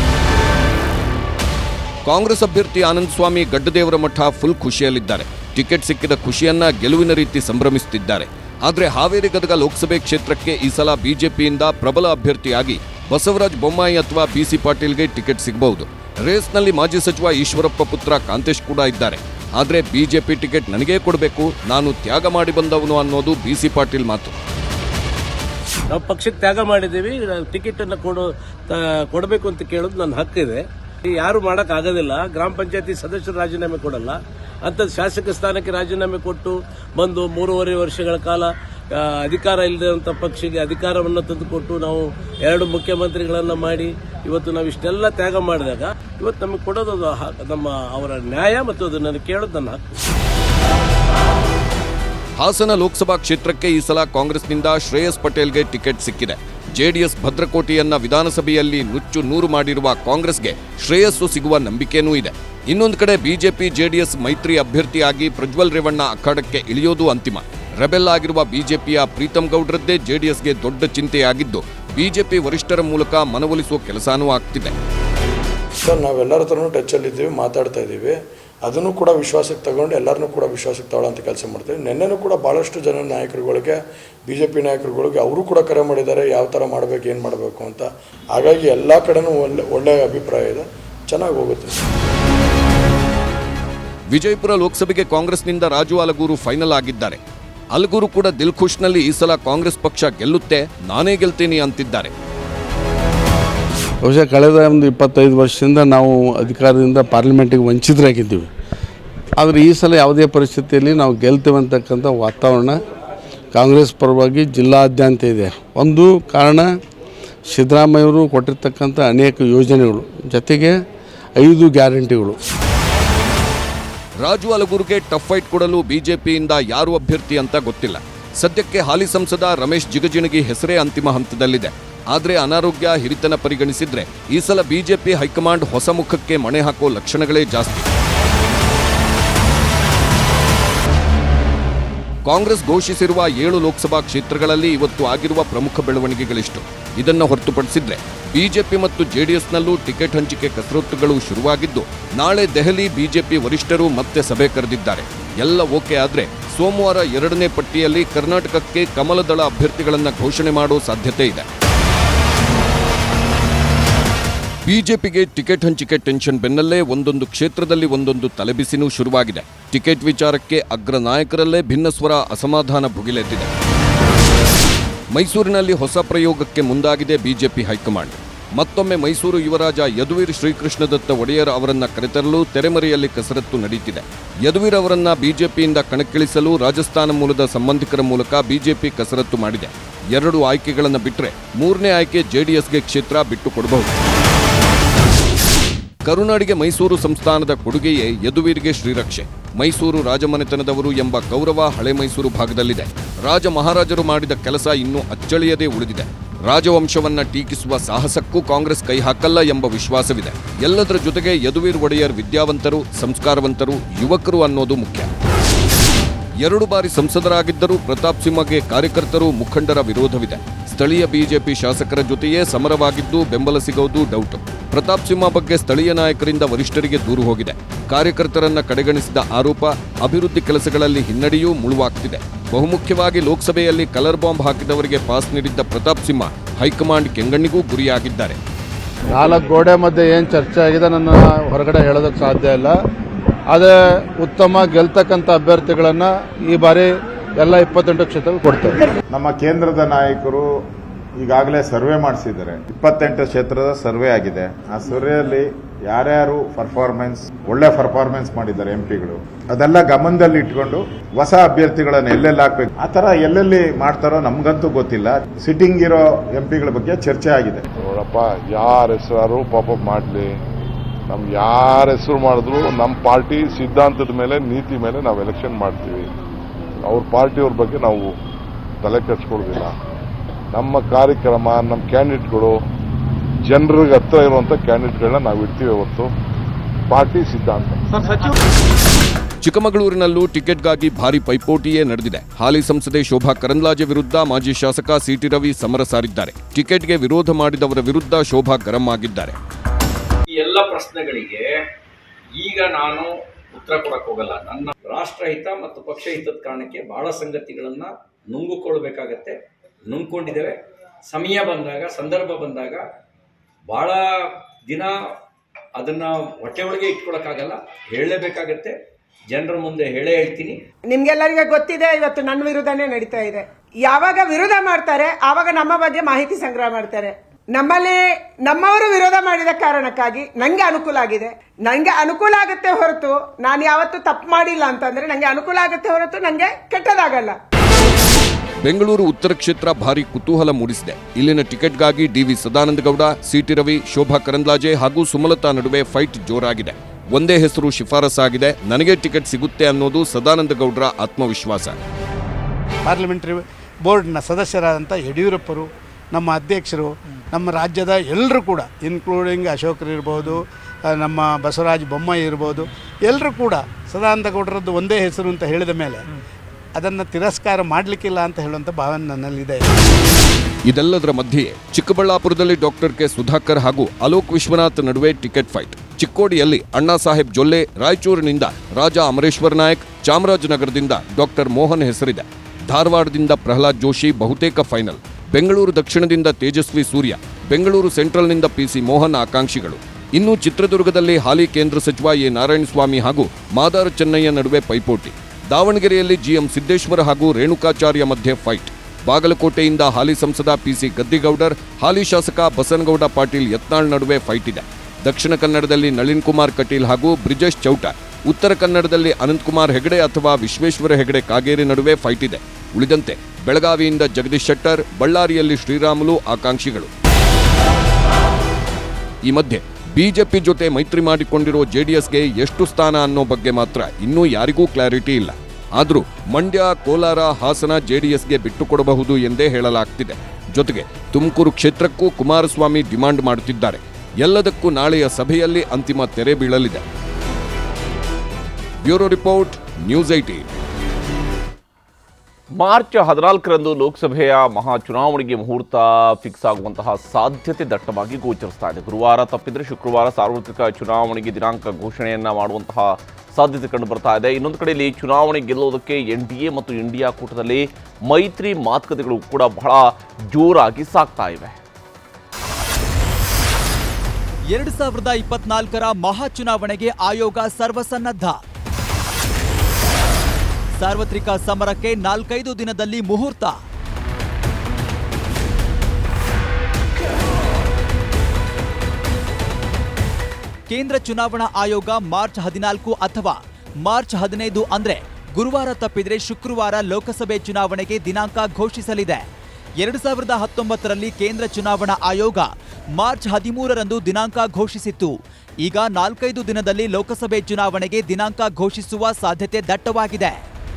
ಕಾಂಗ್ರೆಸ್ ಅಭ್ಯರ್ಥಿ ಆನಂದ್ ಸ್ವಾಮಿ ಗಡ್ಡದೇವರ ಮಠ ಫುಲ್ ಖುಷಿಯಲ್ಲಿದ್ದಾರೆ ಟಿಕೆಟ್ ಸಿಕ್ಕಿದ ಖುಷಿಯನ್ನ ಗೆಲುವಿನ ರೀತಿ ಸಂಭ್ರಮಿಸುತ್ತಿದ್ದಾರೆ ಆದರೆ ಹಾವೇರಿ ಗದಗ ಲೋಕಸಭೆ ಕ್ಷೇತ್ರಕ್ಕೆ ಈ ಸಲ ಬಿಜೆಪಿಯಿಂದ ಪ್ರಬಲ ಅಭ್ಯರ್ಥಿಯಾಗಿ ಬಸವರಾಜ ಬೊಮ್ಮಾಯಿ ಅಥವಾ ಬಿಸಿ ಪಾಟೀಲ್ಗೆ ಟಿಕೆಟ್ ಸಿಗಬಹುದು ರೇಸ್ನಲ್ಲಿ ಮಾಜಿ ಸಚಿವ ಈಶ್ವರಪ್ಪ ಪುತ್ರ ಕಾಂತೇಶ್ ಕೂಡ ಇದ್ದಾರೆ ಆದರೆ ಬಿಜೆಪಿ ಟಿಕೆಟ್ ನನಗೇ ಕೊಡಬೇಕು ನಾನು ತ್ಯಾಗ ಮಾಡಿ ಬಂದವನು ಅನ್ನೋದು ಬಿಸಿ ಪಾಟೀಲ್ ಮಾತು ನಾವು ಪಕ್ಷಕ್ಕೆ ತ್ಯಾಗ ಮಾಡಿದ್ದೀವಿ ಟಿಕೆಟ್ ಅನ್ನ ಕೊಡು ತ- ಕೊಡಬೇಕು ಅಂತ ಕೇಳೋದು ನನ್ನ ಹಕ್ಕಿದೆ ಯಾರು ಮಾಡಕ್ ಆಗೋದಿಲ್ಲ ಗ್ರಾಮ ಪಂಚಾಯತಿ ಸದಸ್ಯರು ರಾಜೀನಾಮೆ ಕೊಡಲ್ಲ ಅಂತ ಶಾಸಕ ಸ್ಥಾನಕ್ಕೆ ರಾಜೀನಾಮೆ ಕೊಟ್ಟು ಬಂದು ಮೂರುವರೆ ವರ್ಷಗಳ ಕಾಲ ಆ, ಅಧಿಕಾರ ಇಲ್ಲದಂತ ಪಕ್ಷಕ್ಕೆ ಅಧಿಕಾರವನ್ನು ತಂದುಕೊಟ್ಟು ನಾವು ಎರಡು ಮುಖ್ಯಮಂತ್ರಿಗಳನ್ನ ಮಾಡಿ ಇವತ್ತು ನಾವು ಇಷ್ಟೆಲ್ಲ ತ್ಯಾಗ ಮಾಡಿದಾಗ ಇವತ್ತು ನಮಗೆ ಕೊಡೋದು ಅದು ಹ- ನಮ್ಮ ಅವರ ನ್ಯಾಯ ಮತ್ತು ಅದು ನನಗೆ ಕೇಳೋದು ನನ್ನ ಹಕ್ಕು ಹಾಸನ ಲೋಕಸಭಾ ಕ್ಷೇತ್ರಕ್ಕೆ ಈ ಸಲ ಕಾಂಗ್ರೆಸ್ನಿಂದ ಶ್ರೇಯಸ್ ಪಟೇಲ್ಗೆ ಟಿಕೆಟ್ ಸಿಕ್ಕಿದೆ ಜೆಡಿಎಸ್ ಭದ್ರಕೋಟೆಯನ್ನ ವಿಧಾನಸಭೆಯಲ್ಲಿ ನುಚ್ಚು ನೂರು ಮಾಡಿರುವ ಕಾಂಗ್ರೆಸ್ಗೆ ಶ್ರೇಯಸ್ಸು ಸಿಗುವ ನಂಬಿಕೆನೂ ಇದೆ ಇನ್ನೊಂದು ಕಡೆ ಬಿಜೆಪಿ ಜೆಡಿಎಸ್ ಮೈತ್ರಿ ಅಭ್ಯರ್ಥಿಯಾಗಿ ಪ್ರಜ್ವಲ್ ರೇವಣ್ಣ ಅಖಾಡಕ್ಕೆ ಇಳಿಯೋದು ಅಂತಿಮ ರೆಬೆಲ್ ಆಗಿರುವ ಬಿಜೆಪಿಯ ಪ್ರೀತಂ ಗೌಡ್ರದ್ದೇ ಜೆಡಿಎಸ್ಗೆ ದೊಡ್ಡ ಚಿಂತೆಯಾಗಿದ್ದು ಬಿಜೆಪಿ ವರಿಷ್ಠರ ಮೂಲಕ ಮನವೊಲಿಸುವ ಕೆಲಸನೂ ಆಗ್ತಿದೆ ಸರ್ ನಾವೆಲ್ಲರ ಹತ್ರನೂ ಟಚ್ಚಲ್ಲಿದ್ದೀವಿ ಮಾತಾಡ್ತಾ ಇದ್ದೀವಿ ಅದನ್ನು ಕೂಡ ವಿಶ್ವಾಸಕ್ಕೆ ತಗೊಂಡು ಎಲ್ಲರನ್ನೂ ಕೂಡ ವಿಶ್ವಾಸಕ್ಕೆ ತಗೊಳ್ಳೋಂಥ ಕೆಲಸ ಮಾಡ್ತೀವಿ ನಿನ್ನೆನೂ ಕೂಡ ಭಾಳಷ್ಟು ಜನ ನಾಯಕರುಗಳಿಗೆ ಬಿ ಜೆ ಪಿ ನಾಯಕರುಗಳಿಗೆ ಅವರು ಕೂಡ ಕರೆ ಮಾಡಿದ್ದಾರೆ ಯಾವ ಥರ ಮಾಡಬೇಕು ಏನು ಮಾಡಬೇಕು ಅಂತ ಹಾಗಾಗಿ ಎಲ್ಲ ಕಡೆನೂ ಒಳ್ಳೆ ಒಳ್ಳೆಯ ಅಭಿಪ್ರಾಯ ಇದೆ ಚೆನ್ನಾಗಿ ಹೋಗುತ್ತೆ ವಿಜಯಪುರ ಲೋಕಸಭೆಗೆ ಕಾಂಗ್ರೆಸ್ನಿಂದ ರಾಜು ಅಲಗೂರು ಫೈನಲ್ ಆಗಿದ್ದಾರೆ ಅಲಗೂರು ಕೂಡ ದಿಲ್ ಖುಷ್ನಲ್ಲಿ ಈ ಸಲ ಕಾಂಗ್ರೆಸ್ ಪಕ್ಷ ಗೆಲ್ಲುತ್ತೆ ನಾನೇ ಗೆಲ್ತೀನಿ ಅಂತಿದ್ದಾರೆ ಬಹುಶಃ ಕಳೆದ ಒಂದು ಇಪ್ಪತ್ತೈದು ವರ್ಷದಿಂದ ನಾವು ಅಧಿಕಾರದಿಂದ ಪಾರ್ಲಿಮೆಂಟಿಗೆ ವಂಚಿತರಾಗಿದ್ದೀವಿ ಆದರೆ ಈ ಸಲ ಯಾವುದೇ ಪರಿಸ್ಥಿತಿಯಲ್ಲಿ ನಾವು ಗೆಲ್ತೇವೆ ಅಂತಕ್ಕಂಥ ವಾತಾವರಣ ಕಾಂಗ್ರೆಸ್ ಪರವಾಗಿ ಜಿಲ್ಲಾದ್ಯಂತ ಇದೆ ಒಂದು ಕಾರಣ ಸಿದ್ದರಾಮಯ್ಯವರು ಕೊಟ್ಟಿರ್ತಕ್ಕಂಥ ಅನೇಕ ಯೋಜನೆಗಳು ಜೊತೆಗೆ ಐದು ಗ್ಯಾರಂಟಿಗಳು ರಾಜು ಅಲಗೂರುಗೆ ಟಫ್ ಫೈಟ್ ಕೊಡಲು ಬಿಜೆಪಿಯಿಂದ ಯಾರು ಅಭ್ಯರ್ಥಿ ಅಂತ ಗೊತ್ತಿಲ್ಲ ಸದ್ಯಕ್ಕೆ ಹಾಲಿ ಸಂಸದ ರಮೇಶ್ ಜಿಗಜಿಣಗಿ ಹೆಸರೇ ಅಂತಿಮ ಹಂತದಲ್ಲಿದೆ ಆದರೆ ಅನಾರೋಗ್ಯ ಹಿರಿತನ ಪರಿಗಣಿಸಿದ್ರೆ ಈ ಸಲ ಬಿಜೆಪಿ ಹೈಕಮಾಂಡ್ ಹೊಸ ಮುಖಕ್ಕೆ ಮಣೆ ಹಾಕೋ ಲಕ್ಷಣಗಳೇ ಜಾಸ್ತಿ ಕಾಂಗ್ರೆಸ್ ಘೋಷಿಸಿರುವ ಏಳು ಲೋಕಸಭಾ ಕ್ಷೇತ್ರಗಳಲ್ಲಿ ಇವತ್ತು ಆಗಿರುವ ಪ್ರಮುಖ ಬೆಳವಣಿಗೆಗಳಿಷ್ಟು ಇದನ್ನು ಹೊರತುಪಡಿಸಿದ್ರೆ ಬಿಜೆಪಿ ಮತ್ತು ಜೆಡಿಎಸ್ನಲ್ಲೂ ಟಿಕೆಟ್ ಹಂಚಿಕೆ ಕಸರತ್ತುಗಳು ಶುರುವಾಗಿದ್ದು ನಾಳೆ ದೆಹಲಿ ಬಿಜೆಪಿ ವರಿಷ್ಠರು ಮತ್ತೆ ಸಭೆ ಕರೆದಿದ್ದಾರೆ ಎಲ್ಲ ಓಕೆ ಆದ್ರೆ ಸೋಮವಾರ ಎರಡನೇ ಪಟ್ಟಿಯಲ್ಲಿ ಕರ್ನಾಟಕಕ್ಕೆ ಕಮಲದಳ ಅಭ್ಯರ್ಥಿಗಳನ್ನ ಘೋಷಣೆ ಮಾಡೋ ಸಾಧ್ಯತೆ ಇದೆ ಬಿಜೆಪಿಗೆ ಟಿಕೆಟ್ ಹಂಚಿಕೆ ಟೆನ್ಷನ್ ಬೆನ್ನಲ್ಲೇ ಒಂದೊಂದು ಕ್ಷೇತ್ರದಲ್ಲಿ ಒಂದೊಂದು ತಲೆಬಿಸಿನೂ ಶುರುವಾಗಿದೆ ಟಿಕೆಟ್ ವಿಚಾರಕ್ಕೆ ಅಗ್ರ ನಾಯಕರಲ್ಲೇ ಭಿನ್ನ ಸ್ವರ ಅಸಮಾಧಾನ ಭುಗಿಲೆದ್ದಿದೆ ಮೈಸೂರಿನಲ್ಲಿ ಹೊಸ ಪ್ರಯೋಗಕ್ಕೆ ಮುಂದಾಗಿದೆ ಬಿಜೆಪಿ ಹೈಕಮಾಂಡ್ ಮತ್ತೊಮ್ಮೆ ಮೈಸೂರು ಯುವರಾಜ ಯದುವೀರ್ ಶ್ರೀಕೃಷ್ಣದತ್ತ ಒಡೆಯರ್ ಅವರನ್ನ ಕರೆತರಲು ತೆರೆಮರೆಯಲ್ಲಿ ಕಸರತ್ತು ನಡೆಯುತ್ತಿದೆ ಯದುವೀರ್ ಅವರನ್ನ ಬಿಜೆಪಿಯಿಂದ ಕಣಕ್ಕಿಳಿಸಲು ರಾಜಸ್ಥಾನ ಮೂಲದ ಸಂಬಂಧಿಕರ ಮೂಲಕ ಬಿಜೆಪಿ ಕಸರತ್ತು ಮಾಡಿದೆ ಎರಡು ಆಯ್ಕೆಗಳನ್ನು ಬಿಟ್ಟರೆ ಮೂರನೇ ಆಯ್ಕೆ ಜೆಡಿಎಸ್ಗೆ ಕ್ಷೇತ್ರ ಬಿಟ್ಟು ಕೊಡಬಹುದು ಕರುನಾಡಿಗೆ ಮೈಸೂರು ಸಂಸ್ಥಾನದ ಕೊಡುಗೆಯೇ ಯದುವೀರ್ಗೆ ಶ್ರೀರಕ್ಷೆ ಮೈಸೂರು ರಾಜಮನೆತನದವರು ಎಂಬ ಗೌರವ ಹಳೆ ಮೈಸೂರು ಭಾಗದಲ್ಲಿದೆ ರಾಜ ಮಹಾರಾಜರು ಮಾಡಿದ ಕೆಲಸ ಇನ್ನೂ ಅಚ್ಚಳಿಯದೇ ಉಳಿದಿದೆ ರಾಜವಂಶವನ್ನ ಟೀಕಿಸುವ ಸಾಹಸಕ್ಕೂ ಕಾಂಗ್ರೆಸ್ ಕೈ ಹಾಕಲ್ಲ ಎಂಬ ವಿಶ್ವಾಸವಿದೆ ಎಲ್ಲದರ ಜೊತೆಗೆ ಯದುವೀರ್ ಒಡೆಯರ್ ವಿದ್ಯಾವಂತರು ಸಂಸ್ಕಾರವಂತರು ಯುವಕರು ಅನ್ನೋದು ಮುಖ್ಯ ಎರಡು ಬಾರಿ ಸಂಸದರಾಗಿದ್ದರೂ ಪ್ರತಾಪ್ ಸಿಂಹಗೆ ಕಾರ್ಯಕರ್ತರು ಮುಖಂಡರ ವಿರೋಧವಿದೆ ಸ್ಥಳೀಯ ಬಿಜೆಪಿ ಶಾಸಕರ ಜೊತೆಯೇ ಸಮರವಾಗಿದ್ದು ಬೆಂಬಲ ಸಿಗೋದು ಡೌಟ್ ಪ್ರತಾಪ್ ಸಿಂಹ ಬಗ್ಗೆ ಸ್ಥಳೀಯ ನಾಯಕರಿಂದ ವರಿಷ್ಠರಿಗೆ ದೂರು ಹೋಗಿದೆ ಕಾರ್ಯಕರ್ತರನ್ನ ಕಡೆಗಣಿಸಿದ ಆರೋಪ ಅಭಿವೃದ್ಧಿ ಕೆಲಸಗಳಲ್ಲಿ ಹಿನ್ನಡೆಯೂ ಮುಳುವಾಗ್ತಿದೆ ಬಹುಮುಖ್ಯವಾಗಿ ಲೋಕಸಭೆಯಲ್ಲಿ ಕಲರ್ ಬಾಂಬ್ ಹಾಕಿದವರಿಗೆ ಪಾಸ್ ನೀಡಿದ್ದ ಪ್ರತಾಪ್ ಸಿಂಹ ಹೈಕಮಾಂಡ್ ಕೆಂಗಣ್ಣಿಗೂ ಗುರಿಯಾಗಿದ್ದಾರೆ ನಾಲ್ಕು ಗೋಡೆ ಮಧ್ಯೆ ಏನು ಚರ್ಚೆ ಆಗಿದೆ ನನ್ನ ಹೊರಗಡೆ ಹೇಳೋದಕ್ಕೆ ಸಾಧ್ಯ ಇಲ್ಲ ಆದರೆ ಉತ್ತಮ ಗೆಲ್ತಕ್ಕಂಥ ಅಭ್ಯರ್ಥಿಗಳನ್ನು ಈ ಬಾರಿ ಎಲ್ಲ ಇಪ್ಪತ್ತೆಂಟು ಕ್ಷೇತ್ರಗಳು ಕೊಡ್ತೇವೆ ನಮ್ಮ ಕೇಂದ್ರದ ನಾಯಕರು ಈಗಾಗಲೇ ಸರ್ವೆ ಮಾಡಿಸಿದ್ದಾರೆ ಇಪ್ಪತ್ತೆಂಟು ಕ್ಷೇತ್ರದ ಸರ್ವೆ ಆಗಿದೆ ಆ ಸರ್ವೆಯಲ್ಲಿ ಯಾರ್ಯಾರು ಪರ್ಫಾರ್ಮೆನ್ಸ್ ಒಳ್ಳೆ ಪರ್ಫಾರ್ಮೆನ್ಸ್ ಮಾಡಿದ್ದಾರೆ ಎಂಪಿಗಳು ಅದೆಲ್ಲ ಗಮನದಲ್ಲಿ ಇಟ್ಕೊಂಡು ಹೊಸ ಅಭ್ಯರ್ಥಿಗಳನ್ನ ಎಲ್ಲೆಲ್ಲಿ ಹಾಕ್ಬೇಕು ಆ ತರ ಎಲ್ಲೆಲ್ಲಿ ಮಾಡ್ತಾರೋ ನಮ್ಗಂತೂ ಗೊತ್ತಿಲ್ಲ ಸಿಟ್ಟಿಂಗ್ ಇರೋ ಎಂಪಿಗಳ ಬಗ್ಗೆ ಚರ್ಚೆ ಆಗಿದೆ ನೋಡಪ್ಪ ಯಾರ ಹೆಸರು ಪಾಪ ಮಾಡಲಿ ನಮ್ಗೆ ಯಾರ ಹೆಸರು ಮಾಡಿದ್ರು ನಮ್ಮ ಪಾರ್ಟಿ ಸಿದ್ಧಾಂತದ ಮೇಲೆ ನೀತಿ ಮೇಲೆ ನಾವು ಎಲೆಕ್ಷನ್ ಮಾಡ್ತೀವಿ ಅವ್ರ ಪಾರ್ಟಿಯವ್ರ ಬಗ್ಗೆ ನಾವು ತಲೆ ಕೆಡ್ಸ್ಕೊಳ್ಳೋದಿಲ್ಲ ನಮ್ಮ ಕಾರ್ಯಕ್ರಮ ನಮ್ಮ ಕ್ಯಾಂಡಿಡೇಟ್ಗಳು ಜನರಿಗೆ ಹತ್ರ ಇರುವಂಥ ಕ್ಯಾಂಡಿಡೇಟ್ಗಳನ್ನ ನಾವು ಇಡ್ತೀವಿ ಹೊತ್ತು ಪಾರ್ಟಿ ಸಿದ್ಧಾಂತ ಚಿಕ್ಕಮಗಳೂರಿನಲ್ಲೂ ಟಿಕೆಟ್ಗಾಗಿ ಭಾರಿ ಪೈಪೋಟಿಯೇ ನಡೆದಿದೆ ಹಾಲಿ ಸಂಸದೆ ಶೋಭಾ ಕರಂದ್ಲಾಜೆ ವಿರುದ್ಧ ಮಾಜಿ ಶಾಸಕ ಸಿಟಿ ರವಿ ಸಮರ ಸಾರಿದ್ದಾರೆ ಟಿಕೆಟ್ಗೆ ವಿರೋಧ ಮಾಡಿದವರ ವಿರುದ್ಧ ಶೋಭಾ ಗರಂ ಆಗಿದ್ದಾರೆ ಈ ಎಲ್ಲ ಪ್ರಶ್ನೆಗಳಿಗೆ ಈಗ ನಾನು ಉತ್ತರ ಕೊಡಕ್ ಹೋಗಲ್ಲ ನನ್ನ ರಾಷ್ಟ್ರಹಿತ ಮತ್ತು ಪಕ್ಷ ಹಿತದ ಕಾರಣಕ್ಕೆ ಬಹಳ ಸಂಗತಿಗಳನ್ನ ನುಂಗಿಕೊಳ್ಬೇಕಾಗತ್ತೆ ನುಂಗ್ಕೊಂಡಿದ್ದೇವೆ ಸಮಯ ಬಂದಾಗ ಸಂದರ್ಭ ಬಂದಾಗ ಬಹಳ ದಿನ ಅದನ್ನ ಹೊಟ್ಟೆ ಒಳಗೆ ಇಟ್ಕೊಳಕ್ಕಾಗಲ್ಲ ಹೇಳಲೇಬೇಕಾಗತ್ತೆ ಜನರ ಮುಂದೆ ಹೇಳೇ ಹೇಳ್ತೀನಿ ನಿಮ್ಗೆಲ್ಲರಿಗೂ ಗೊತ್ತಿದೆ ಇವತ್ತು ನನ್ನ ವಿರುದ್ಧನೇ ನಡೀತಾ ಇದೆ ಯಾವಾಗ ವಿರೋಧ ಮಾಡ್ತಾರೆ ಆವಾಗ ನಮ್ಮ ಬಗ್ಗೆ ಮಾಹಿತಿ ಸಂಗ್ರಹ ಮಾಡ್ತಾರೆ ನಮ್ಮಲ್ಲಿ ನಮ್ಮವರು ವಿರೋಧ ಮಾಡಿದ ಕಾರಣಕ್ಕಾಗಿ ನಂಗೆ ಅನುಕೂಲ ಆಗಿದೆ ನಂಗೆ ಅನುಕೂಲ ಆಗುತ್ತೆ ಹೊರತು ನಾನು ಯಾವತ್ತೂ ತಪ್ಪು ಮಾಡಿಲ್ಲ ಅಂತಂದ್ರೆ ನಂಗೆ ಅನುಕೂಲ ಆಗುತ್ತೆ ಹೊರತು ನಂಗೆ ಕೆಟ್ಟದಾಗಲ್ಲ ಬೆಂಗಳೂರು ಉತ್ತರ ಕ್ಷೇತ್ರ ಭಾರಿ ಕುತೂಹಲ ಮೂಡಿಸಿದೆ ಇಲ್ಲಿನ ಟಿಕೆಟ್ಗಾಗಿ ಡಿವಿ ಸದಾನಂದ ಗೌಡ ಸಿಟಿ ರವಿ ಶೋಭಾ ಕರಂದ್ಲಾಜೆ ಹಾಗೂ ಸುಮಲತಾ ನಡುವೆ ಫೈಟ್ ಜೋರಾಗಿದೆ ಒಂದೇ ಹೆಸರು ಶಿಫಾರಸಾಗಿದೆ ನನಗೆ ಟಿಕೆಟ್ ಸಿಗುತ್ತೆ ಅನ್ನೋದು ಸದಾನಂದ ಗೌಡರ ಆತ್ಮವಿಶ್ವಾಸ ಪಾರ್ಲಿಮೆಂಟರಿ ಬೋರ್ಡ್ನ ಸದಸ್ಯರಾದಂಥ ಯಡಿಯೂರಪ್ಪರು ನಮ್ಮ ಅಧ್ಯಕ್ಷರು ನಮ್ಮ ರಾಜ್ಯದ ಎಲ್ಲರೂ ಕೂಡ ಇನ್ಕ್ಲೂಡಿಂಗ್ ಅಶೋಕರು ಇರ್ಬೋದು ಆ, ನಮ್ಮ ಬಸವರಾಜ ಬೊಮ್ಮಾಯಿ ಇರ್ಬೋದು ಎಲ್ಲರೂ ಕೂಡ ಸದಾನಂದ ಗೌಡರದ್ದು ಒಂದೇ ಹೆಸರು ಅಂತ ಹೇಳಿದ ಮೇಲೆ ಅದನ್ನು ತಿರಸ್ಕಾರ ಮಾಡಲಿಕ್ಕಿಲ್ಲ ಅಂತ ಹೇಳುವಂಥ ಭಾವನೆ ನನ್ನಲ್ಲಿದೆ ಇದೆಲ್ಲದರ ಮಧ್ಯೆಯೇ ಚಿಕ್ಕಬಳ್ಳಾಪುರದಲ್ಲಿ ಡಾಕ್ಟರ್ ಕೆ ಸುಧಾಕರ್ ಹಾಗೂ ಅಲೋಕ್ ವಿಶ್ವನಾಥ್ ನಡುವೆ ಟಿಕೆಟ್ ಫೈಟ್ ಚಿಕ್ಕೋಡಿಯಲ್ಲಿ ಅಣ್ಣಾ ಸಾಹೇಬ್ ಜೊಲ್ಲೆ ರಾಯಚೂರಿನಿಂದ ರಾಜ ಅಮರೇಶ್ವರ ನಾಯಕ್ ಚಾಮರಾಜನಗರದಿಂದ ಡಾಕ್ಟರ್ ಮೋಹನ್ ಹೆಸರಿದೆ ಧಾರವಾಡದಿಂದ ಪ್ರಹ್ಲಾದ್ ಜೋಶಿ ಬಹುತೇಕ ಫೈನಲ್ ಬೆಂಗಳೂರು ದಕ್ಷಿಣದಿಂದ ತೇಜಸ್ವಿ ಸೂರ್ಯ ಬೆಂಗಳೂರು ಸೆಂಟ್ರಲ್ನಿಂದ ಪಿಸಿ ಮೋಹನ್ ಆಕಾಂಕ್ಷಿಗಳು ಇನ್ನು ಚಿತ್ರದುರ್ಗದಲ್ಲಿ ಹಾಲಿ ಕೇಂದ್ರ ಸಚಿವ ಎ ನಾರಾಯಣಸ್ವಾಮಿ ಹಾಗೂ ಮಾದಾರ ಚೆನ್ನಯ್ಯ ನಡುವೆ ಪೈಪೋಟಿ ದಾವಣಗೆರೆಯಲ್ಲಿ ಜಿಎಂ ಸಿದ್ದೇಶ್ವರ ಹಾಗೂ ರೇಣುಕಾಚಾರ್ಯ ಮಧ್ಯೆ ಫೈಟ್ ಬಾಗಲಕೋಟೆಯಿಂದ ಹಾಲಿ ಸಂಸದ ಪಿಸಿ ಗದ್ದಿಗೌಡರ್ ಹಾಲಿ ಶಾಸಕ ಬಸನಗೌಡ ಪಾಟೀಲ್ ಯತ್ನಾಳ್ ನಡುವೆ ಫೈಟ್ ಇದೆ ದಕ್ಷಿಣ ಕನ್ನಡದಲ್ಲಿ ನಳಿನ್ ಕುಮಾರ್ ಕಟೀಲ್ ಹಾಗೂ ಬ್ರಿಜೇಶ್ ಚೌಟ ಉತ್ತರ ಕನ್ನಡದಲ್ಲಿ ಅನಂತಕುಮಾರ್ ಹೆಗಡೆ ಅಥವಾ ವಿಶ್ವೇಶ್ವರ ಹೆಗಡೆ ಕಾಗೇರಿ ನಡುವೆ ಫೈಟ್ ಇದೆ ಉಳಿದಂತೆ ಬೆಳಗಾವಿಯಿಂದ ಜಗದೀಶ್ ಶೆಟ್ಟರ್ ಬಳ್ಳಾರಿಯಲ್ಲಿ ಶ್ರೀರಾಮುಲು ಆಕಾಂಕ್ಷಿಗಳು ಈ ಮಧ್ಯೆ ಬಿಜೆಪಿ ಜೊತೆ ಮೈತ್ರಿ ಮಾಡಿಕೊಂಡಿರೋ ಜೆಡಿಎಸ್ಗೆ ಎಷ್ಟು ಸ್ಥಾನ ಅನ್ನೋ ಬಗ್ಗೆ ಮಾತ್ರ ಇನ್ನೂ ಯಾರಿಗೂ ಕ್ಲಾರಿಟಿ ಇಲ್ಲ ಆದರೂ ಮಂಡ್ಯ ಕೋಲಾರ ಹಾಸನ ಜೆಡಿಎಸ್ಗೆ ಬಿಟ್ಟುಕೊಡಬಹುದು ಎಂದೇ ಹೇಳಲಾಗ್ತಿದೆ ಜೊತೆಗೆ ತುಮಕೂರು ಕ್ಷೇತ್ರಕ್ಕೂ ಕುಮಾರಸ್ವಾಮಿ ಡಿಮಾಂಡ್ ಮಾಡುತ್ತಿದ್ದಾರೆ ಎಲ್ಲದಕ್ಕೂ ನಾಳೆಯ ಸಭೆಯಲ್ಲಿ ಅಂತಿಮ ತೆರೆ ಬೀಳಲಿದೆ bureau report news eighteen March ಹದಿನಾಲ್ಕರಂದು ಲೋಕಸಭೆಯ ಮಹಾ ಚುನಾವಣೆಗೆ ಮುಹೂರ್ತ ಫಿಕ್ಸ್ ಆಗುವಂತಹ ಸಾಧ್ಯತೆ ದಟ್ಟವಾಗಿ ಗೋಚರಿಸ್ತಾ ಇದೆ ಗುರುವಾರ ತಪ್ಪಿದ್ರೆ ಶುಕ್ರವಾರ ಸಾರ್ವತ್ರಿಕ ಚುನಾವಣೆಗೆ ದಿನಾಂಕ ಘೋಷಣೆಯನ್ನ ಮಾಡುವಂತಹ ಸಾಧ್ಯತೆ ಕಂಡು ಬರ್ತಾ ಇದೆ ಇನ್ನೊಂದು ಕಡೆಯಲ್ಲಿ ಚುನಾವಣೆ ಗೆಲ್ಲೋದಕ್ಕೆ ಎನ್ ಡಿ ಎ ಮತ್ತು ಇಂಡಿಯಾ ಕೂಟದಲ್ಲಿ ಮೈತ್ರಿ ಮಾತುಕತೆಗಳು ಕೂಡ ಬಹಳ ಜೋರಾಗಿ ಸಾಗ್ತಾ ಇವೆ ಎರಡು ಸಾವಿರದ ಇಪ್ಪತ್ನಾಲ್ಕರ ಮಹಾ ಚುನಾವಣೆಗೆ ಆಯೋಗ ಸರ್ವಸನ್ನದ್ಧ ಸಾರ್ವತ್ರಿಕ ಸಮರಕ್ಕೆ ನಾಲ್ಕೈದು ದಿನದಲ್ಲಿ ಮುಹೂರ್ತ ಕೇಂದ್ರ ಚುನಾವಣಾ ಆಯೋಗ ಮಾರ್ಚ್ ಹದಿನಾಲ್ಕು ಅಥವಾ ಮಾರ್ಚ್ ಹದಿನೈದು ಅಂದ್ರೆ ಗುರುವಾರ ತಪ್ಪಿದ್ರೆ ಶುಕ್ರವಾರ ಲೋಕಸಭೆ ಚುನಾವಣೆಗೆ ದಿನಾಂಕ ಘೋಷಿಸಲಿದೆ ಎರಡು ಸಾವಿರದ ಹತ್ತೊಂಬತ್ತರಲ್ಲಿ ಕೇಂದ್ರ ಚುನಾವಣಾ ಆಯೋಗ ಮಾರ್ಚ್ ಹದಿಮೂರರಂದು ದಿನಾಂಕ ಘೋಷಿಸಿತ್ತು ಈಗ ನಾಲ್ಕೈದು ದಿನದಲ್ಲಿ ಲೋಕಸಭೆ ಚುನಾವಣೆಗೆ ದಿನಾಂಕ ಘೋಷಿಸುವ ಸಾಧ್ಯತೆ ದಟ್ಟವಾಗಿದೆ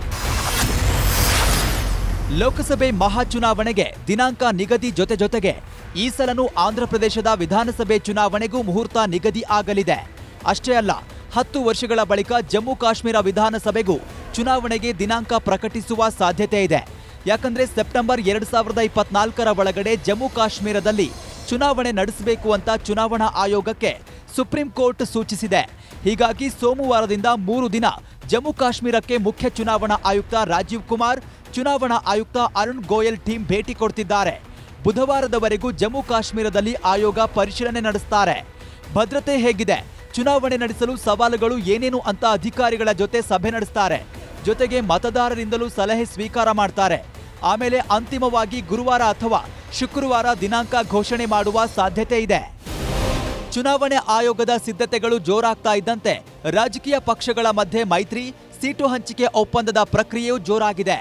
ಲೋಕಸಭೆ ಮಹಾ ಚುನಾವಣೆಗೆ ದಿನಾಂಕ ನಿಗದಿ ಜೊತೆ ಜೊತೆಗೆ ಈ ಸಲನೂ ಆಂಧ್ರಪ್ರದೇಶದ ವಿಧಾನಸಭೆ ಚುನಾವಣೆಗೂ ಮುಹೂರ್ತ ನಿಗದಿ ಆಗಲಿದೆ ಅಷ್ಟೇ ಅಲ್ಲ ಹತ್ತು ವರ್ಷಗಳ ಬಳಿಕ ಜಮ್ಮು ಕಾಶ್ಮೀರ ವಿಧಾನಸಭೆಗೂ ಚುನಾವಣೆಗೆ ದಿನಾಂಕ ಪ್ರಕಟಿಸುವ ಸಾಧ್ಯತೆ ಇದೆ ಯಾಕಂದ್ರೆ ಸೆಪ್ಟೆಂಬರ್ ಎರಡ್ ಸಾವಿರದ ಇಪ್ಪತ್ನಾಲ್ಕರ ಒಳಗಡೆ ಜಮ್ಮು ಕಾಶ್ಮೀರದಲ್ಲಿ ಚುನಾವಣೆ ನಡೆಸಬೇಕು ಅಂತ ಚುನಾವಣಾ ಆಯೋಗಕ್ಕೆ ಸುಪ್ರೀಂ ಕೋರ್ಟ್ ಸೂಚಿಸಿದೆ ಹೀಗಾಗಿ ಸೋಮವಾರದಿಂದ ಮೂರು ದಿನ ಜಮ್ಮು ಕಾಶ್ಮೀರಕ್ಕೆ ಮುಖ್ಯ ಚುನಾವಣಾ ಆಯುಕ್ತ ರಾಜೀವ್ ಕುಮಾರ್ ಚುನಾವಣಾ ಆಯುಕ್ತ ಅರುಣ್ ಗೋಯಲ್ ಟೀಮ್ ಭೇಟಿ ಕೊಡ್ತಿದ್ದಾರೆ ಬುಧವಾರದವರೆಗೂ ಜಮ್ಮು ಕಾಶ್ಮೀರದಲ್ಲಿ ಆಯೋಗ ಪರಿಶೀಲನೆ ನಡೆಸ್ತಾರೆ ಭದ್ರತೆ ಹೇಗಿದೆ ಚುನಾವಣೆ ನಡೆಸಲು ಸವಾಲುಗಳು ಏನೇನು ಅಂತ ಅಧಿಕಾರಿಗಳ ಜೊತೆ ಸಭೆ ನಡೆಸ್ತಾರೆ ಜೊತೆಗೆ ಮತದಾರರಿಂದಲೂ ಸಲಹೆ ಸ್ವೀಕಾರ ಮಾಡ್ತಾರೆ ಆಮೇಲೆ ಅಂತಿಮವಾಗಿ ಗುರುವಾರ ಅಥವಾ ಶುಕ್ರವಾರ ದಿನಾಂಕ ಘೋಷಣೆ ಮಾಡುವ ಸಾಧ್ಯತೆ ಇದೆ ಚುನಾವಣೆ ಆಯೋಗದ ಸಿದ್ಧತೆಗಳು ಜೋರಾಗ್ತಾ ಇದ್ದಂತೆ ರಾಜಕೀಯ ಪಕ್ಷಗಳ ಮಧ್ಯೆ ಮೈತ್ರಿ ಸೀಟು ಹಂಚಿಕೆ ಒಪ್ಪಂದದ ಪ್ರಕ್ರಿಯೆಯೂ ಜೋರಾಗಿದೆ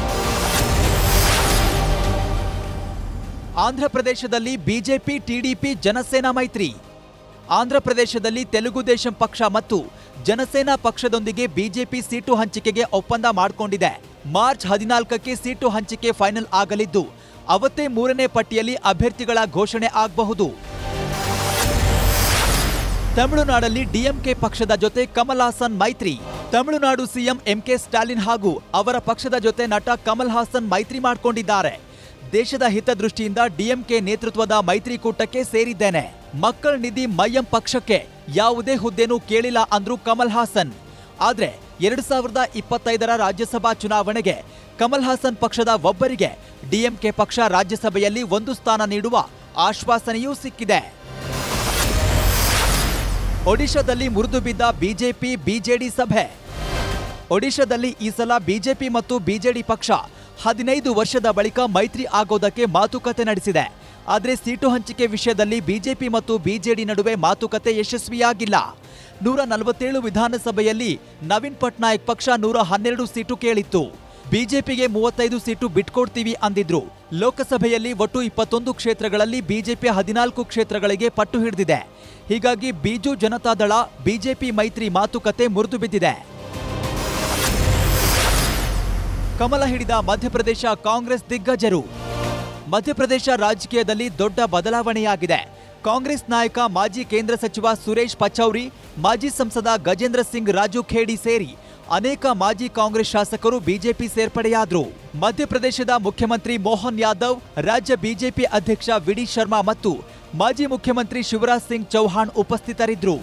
ಆಂಧ್ರಪ್ರದೇಶದಲ್ಲಿ ಬಿಜೆಪಿ ಟಿಡಿಪಿ ಜನಸೇನಾ ಮೈತ್ರಿ ಆಂಧ್ರಪ್ರದೇಶದಲ್ಲಿ ತೆಲುಗು ದೇಶಂ ಪಕ್ಷ ಮತ್ತು ಜನಸೇನಾ ಪಕ್ಷದೊಂದಿಗೆ ಬಿಜೆಪಿ ಸೀಟು ಹಂಚಿಕೆಗೆ ಒಪ್ಪಂದ ಮಾಡಿಕೊಂಡಿದೆ ಮಾರ್ಚ್ ಹದಿನಾಲ್ಕಕ್ಕೆ ಸೀಟು ಹಂಚಿಕೆ ಫೈನಲ್ ಆಗಲಿದ್ದು ಅವತ್ತೇ ಮೂರನೇ ಪಟ್ಟಿಯಲ್ಲಿ ಅಭ್ಯರ್ಥಿಗಳ ಘೋಷಣೆ ಆಗಬಹುದು ತಮಿಳುನಾಡಲ್ಲಿ ಡಿಎಂಕೆ ಪಕ್ಷದ ಜೊತೆ ಕಮಲ್ ಹಾಸನ್ ಮೈತ್ರಿ ತಮಿಳುನಾಡು ಸಿಎಂ ಎಂಕೆ ಸ್ಟಾಲಿನ್ ಹಾಗೂ ಅವರ ಪಕ್ಷದ ಜೊತೆ ನಟ ಕಮಲ್ ಹಾಸನ್ ಮೈತ್ರಿ ಮಾಡಿಕೊಂಡಿದ್ದಾರೆ ದೇಶದ ಹಿತದೃಷ್ಟಿಯಿಂದ ಡಿಎಂಕೆ ನೇತೃತ್ವದ ಮೈತ್ರಿಕೂಟಕ್ಕೆ ಸೇರಿದ್ದೇನೆ ಮಕ್ಕಳ ನಿಧಿ ಮೈಯಂ ಪಕ್ಷಕ್ಕೆ ಯಾವುದೇ ಹುದ್ದೆನೂ ಕೇಳಿಲ್ಲ ಅಂದ್ರು ಕಮಲ್ ಹಾಸನ್ ಆದ್ರೆ ಎರಡು ಸಾವಿರದ ಇಪ್ಪತ್ತೈದರ ರಾಜ್ಯಸಭಾ ಚುನಾವಣೆಗೆ ಕಮಲ್ ಹಾಸನ್ ಪಕ್ಷದ ಒಬ್ಬರಿಗೆ ಡಿಎಂಕೆ ಪಕ್ಷ ರಾಜ್ಯಸಭೆಯಲ್ಲಿ ಒಂದು ಸ್ಥಾನ ನೀಡುವ ಆಶ್ವಾಸನೆಯೂ ಸಿಕ್ಕಿದೆ ಒಡಿಶಾದಲ್ಲಿ ಮುರಿದು ಬಿದ್ದ ಬಿಜೆಪಿ ಬಿಜೆಡಿ ಸಭೆ ಒಡಿಶಾದಲ್ಲಿ ಈ ಸಲ ಬಿಜೆಪಿ ಮತ್ತು ಬಿಜೆಡಿ ಪಕ್ಷ ಹದಿನೈದು ವರ್ಷದ ಬಳಿಕ ಮೈತ್ರಿ ಆಗೋದಕ್ಕೆ ಮಾತುಕತೆ ನಡೆಸಿದೆ ಆದರೆ ಸೀಟು ಹಂಚಿಕೆ ವಿಷಯದಲ್ಲಿ ಬಿಜೆಪಿ ಮತ್ತು ಬಿಜೆಡಿ ನಡುವೆ ಮಾತುಕತೆ ಯಶಸ್ವಿಯಾಗಿಲ್ಲ ನೂರ ನಲವತ್ತೇಳು ವಿಧಾನಸಭೆಯಲ್ಲಿ ನವೀನ್ ಪಟ್ನಾಯಕ್ ಪಕ್ಷ ನೂರ ಹನ್ನೆರಡು ಸೀಟು ಕೇಳಿತ್ತು ಬಿಜೆಪಿಗೆ ಮೂವತ್ತೈದು ಸೀಟು ಬಿಟ್ಕೊಡ್ತೀವಿ ಅಂದಿದ್ರು ಲೋಕಸಭೆಯಲ್ಲಿ ಒಟ್ಟು ಇಪ್ಪತ್ತೊಂದು ಕ್ಷೇತ್ರಗಳಲ್ಲಿ ಬಿಜೆಪಿ ಹದಿನಾಲ್ಕು ಕ್ಷೇತ್ರಗಳಿಗೆ ಪಟ್ಟು ಹಿಡಿದಿದೆ ಹೀಗಾಗಿ ಬಿಜು ಜನತಾದಳ ಬಿಜೆಪಿ ಮೈತ್ರಿ ಮಾತುಕತೆ ಮುರಿದು ಬಿದ್ದಿದೆ ಕಮಲ ಹಿಡಿದ ಮಧ್ಯಪ್ರದೇಶ ಕಾಂಗ್ರೆಸ್ ದಿಗ್ಗಜರು ಮಧ್ಯಪ್ರದೇಶ ರಾಜಕೀಯದಲ್ಲಿ ದೊಡ್ಡ ಬದಲಾವಣೆಯಾಗಿದೆ ಕಾಂಗ್ರೆಸ್ ನಾಯಕ ಮಾಜಿ ಕೇಂದ್ರ ಸಚಿವ ಸುರೇಶ್ ಪಚೌರಿ ಮಾಜಿ ಸಂಸದ ಗಜೇಂದ್ರ ಸಿಂಗ್ ರಾಜು ಖೇಡಿ ಸೇರಿ ಅನೇಕ ಮಾಜಿ ಕಾಂಗ್ರೆಸ್ ಶಾಸಕರು ಬಿಜೆಪಿ ಸೇರ್ಪಡೆಯಾದ್ರು ಮಧ್ಯಪ್ರದೇಶದ ಮುಖ್ಯಮಂತ್ರಿ ಮೋಹನ್ ಯಾದವ್ ರಾಜ್ಯ ಬಿಜೆಪಿ ಅಧ್ಯಕ್ಷ ವಿಡಿ ಶರ್ಮಾ ಮತ್ತು ಮಾಜಿ ಮುಖ್ಯಮಂತ್ರಿ ಶಿವರಾಜ್ ಸಿಂಗ್ ಚೌಹಾಣ್ ಉಪಸ್ಥಿತರಿದ್ದರು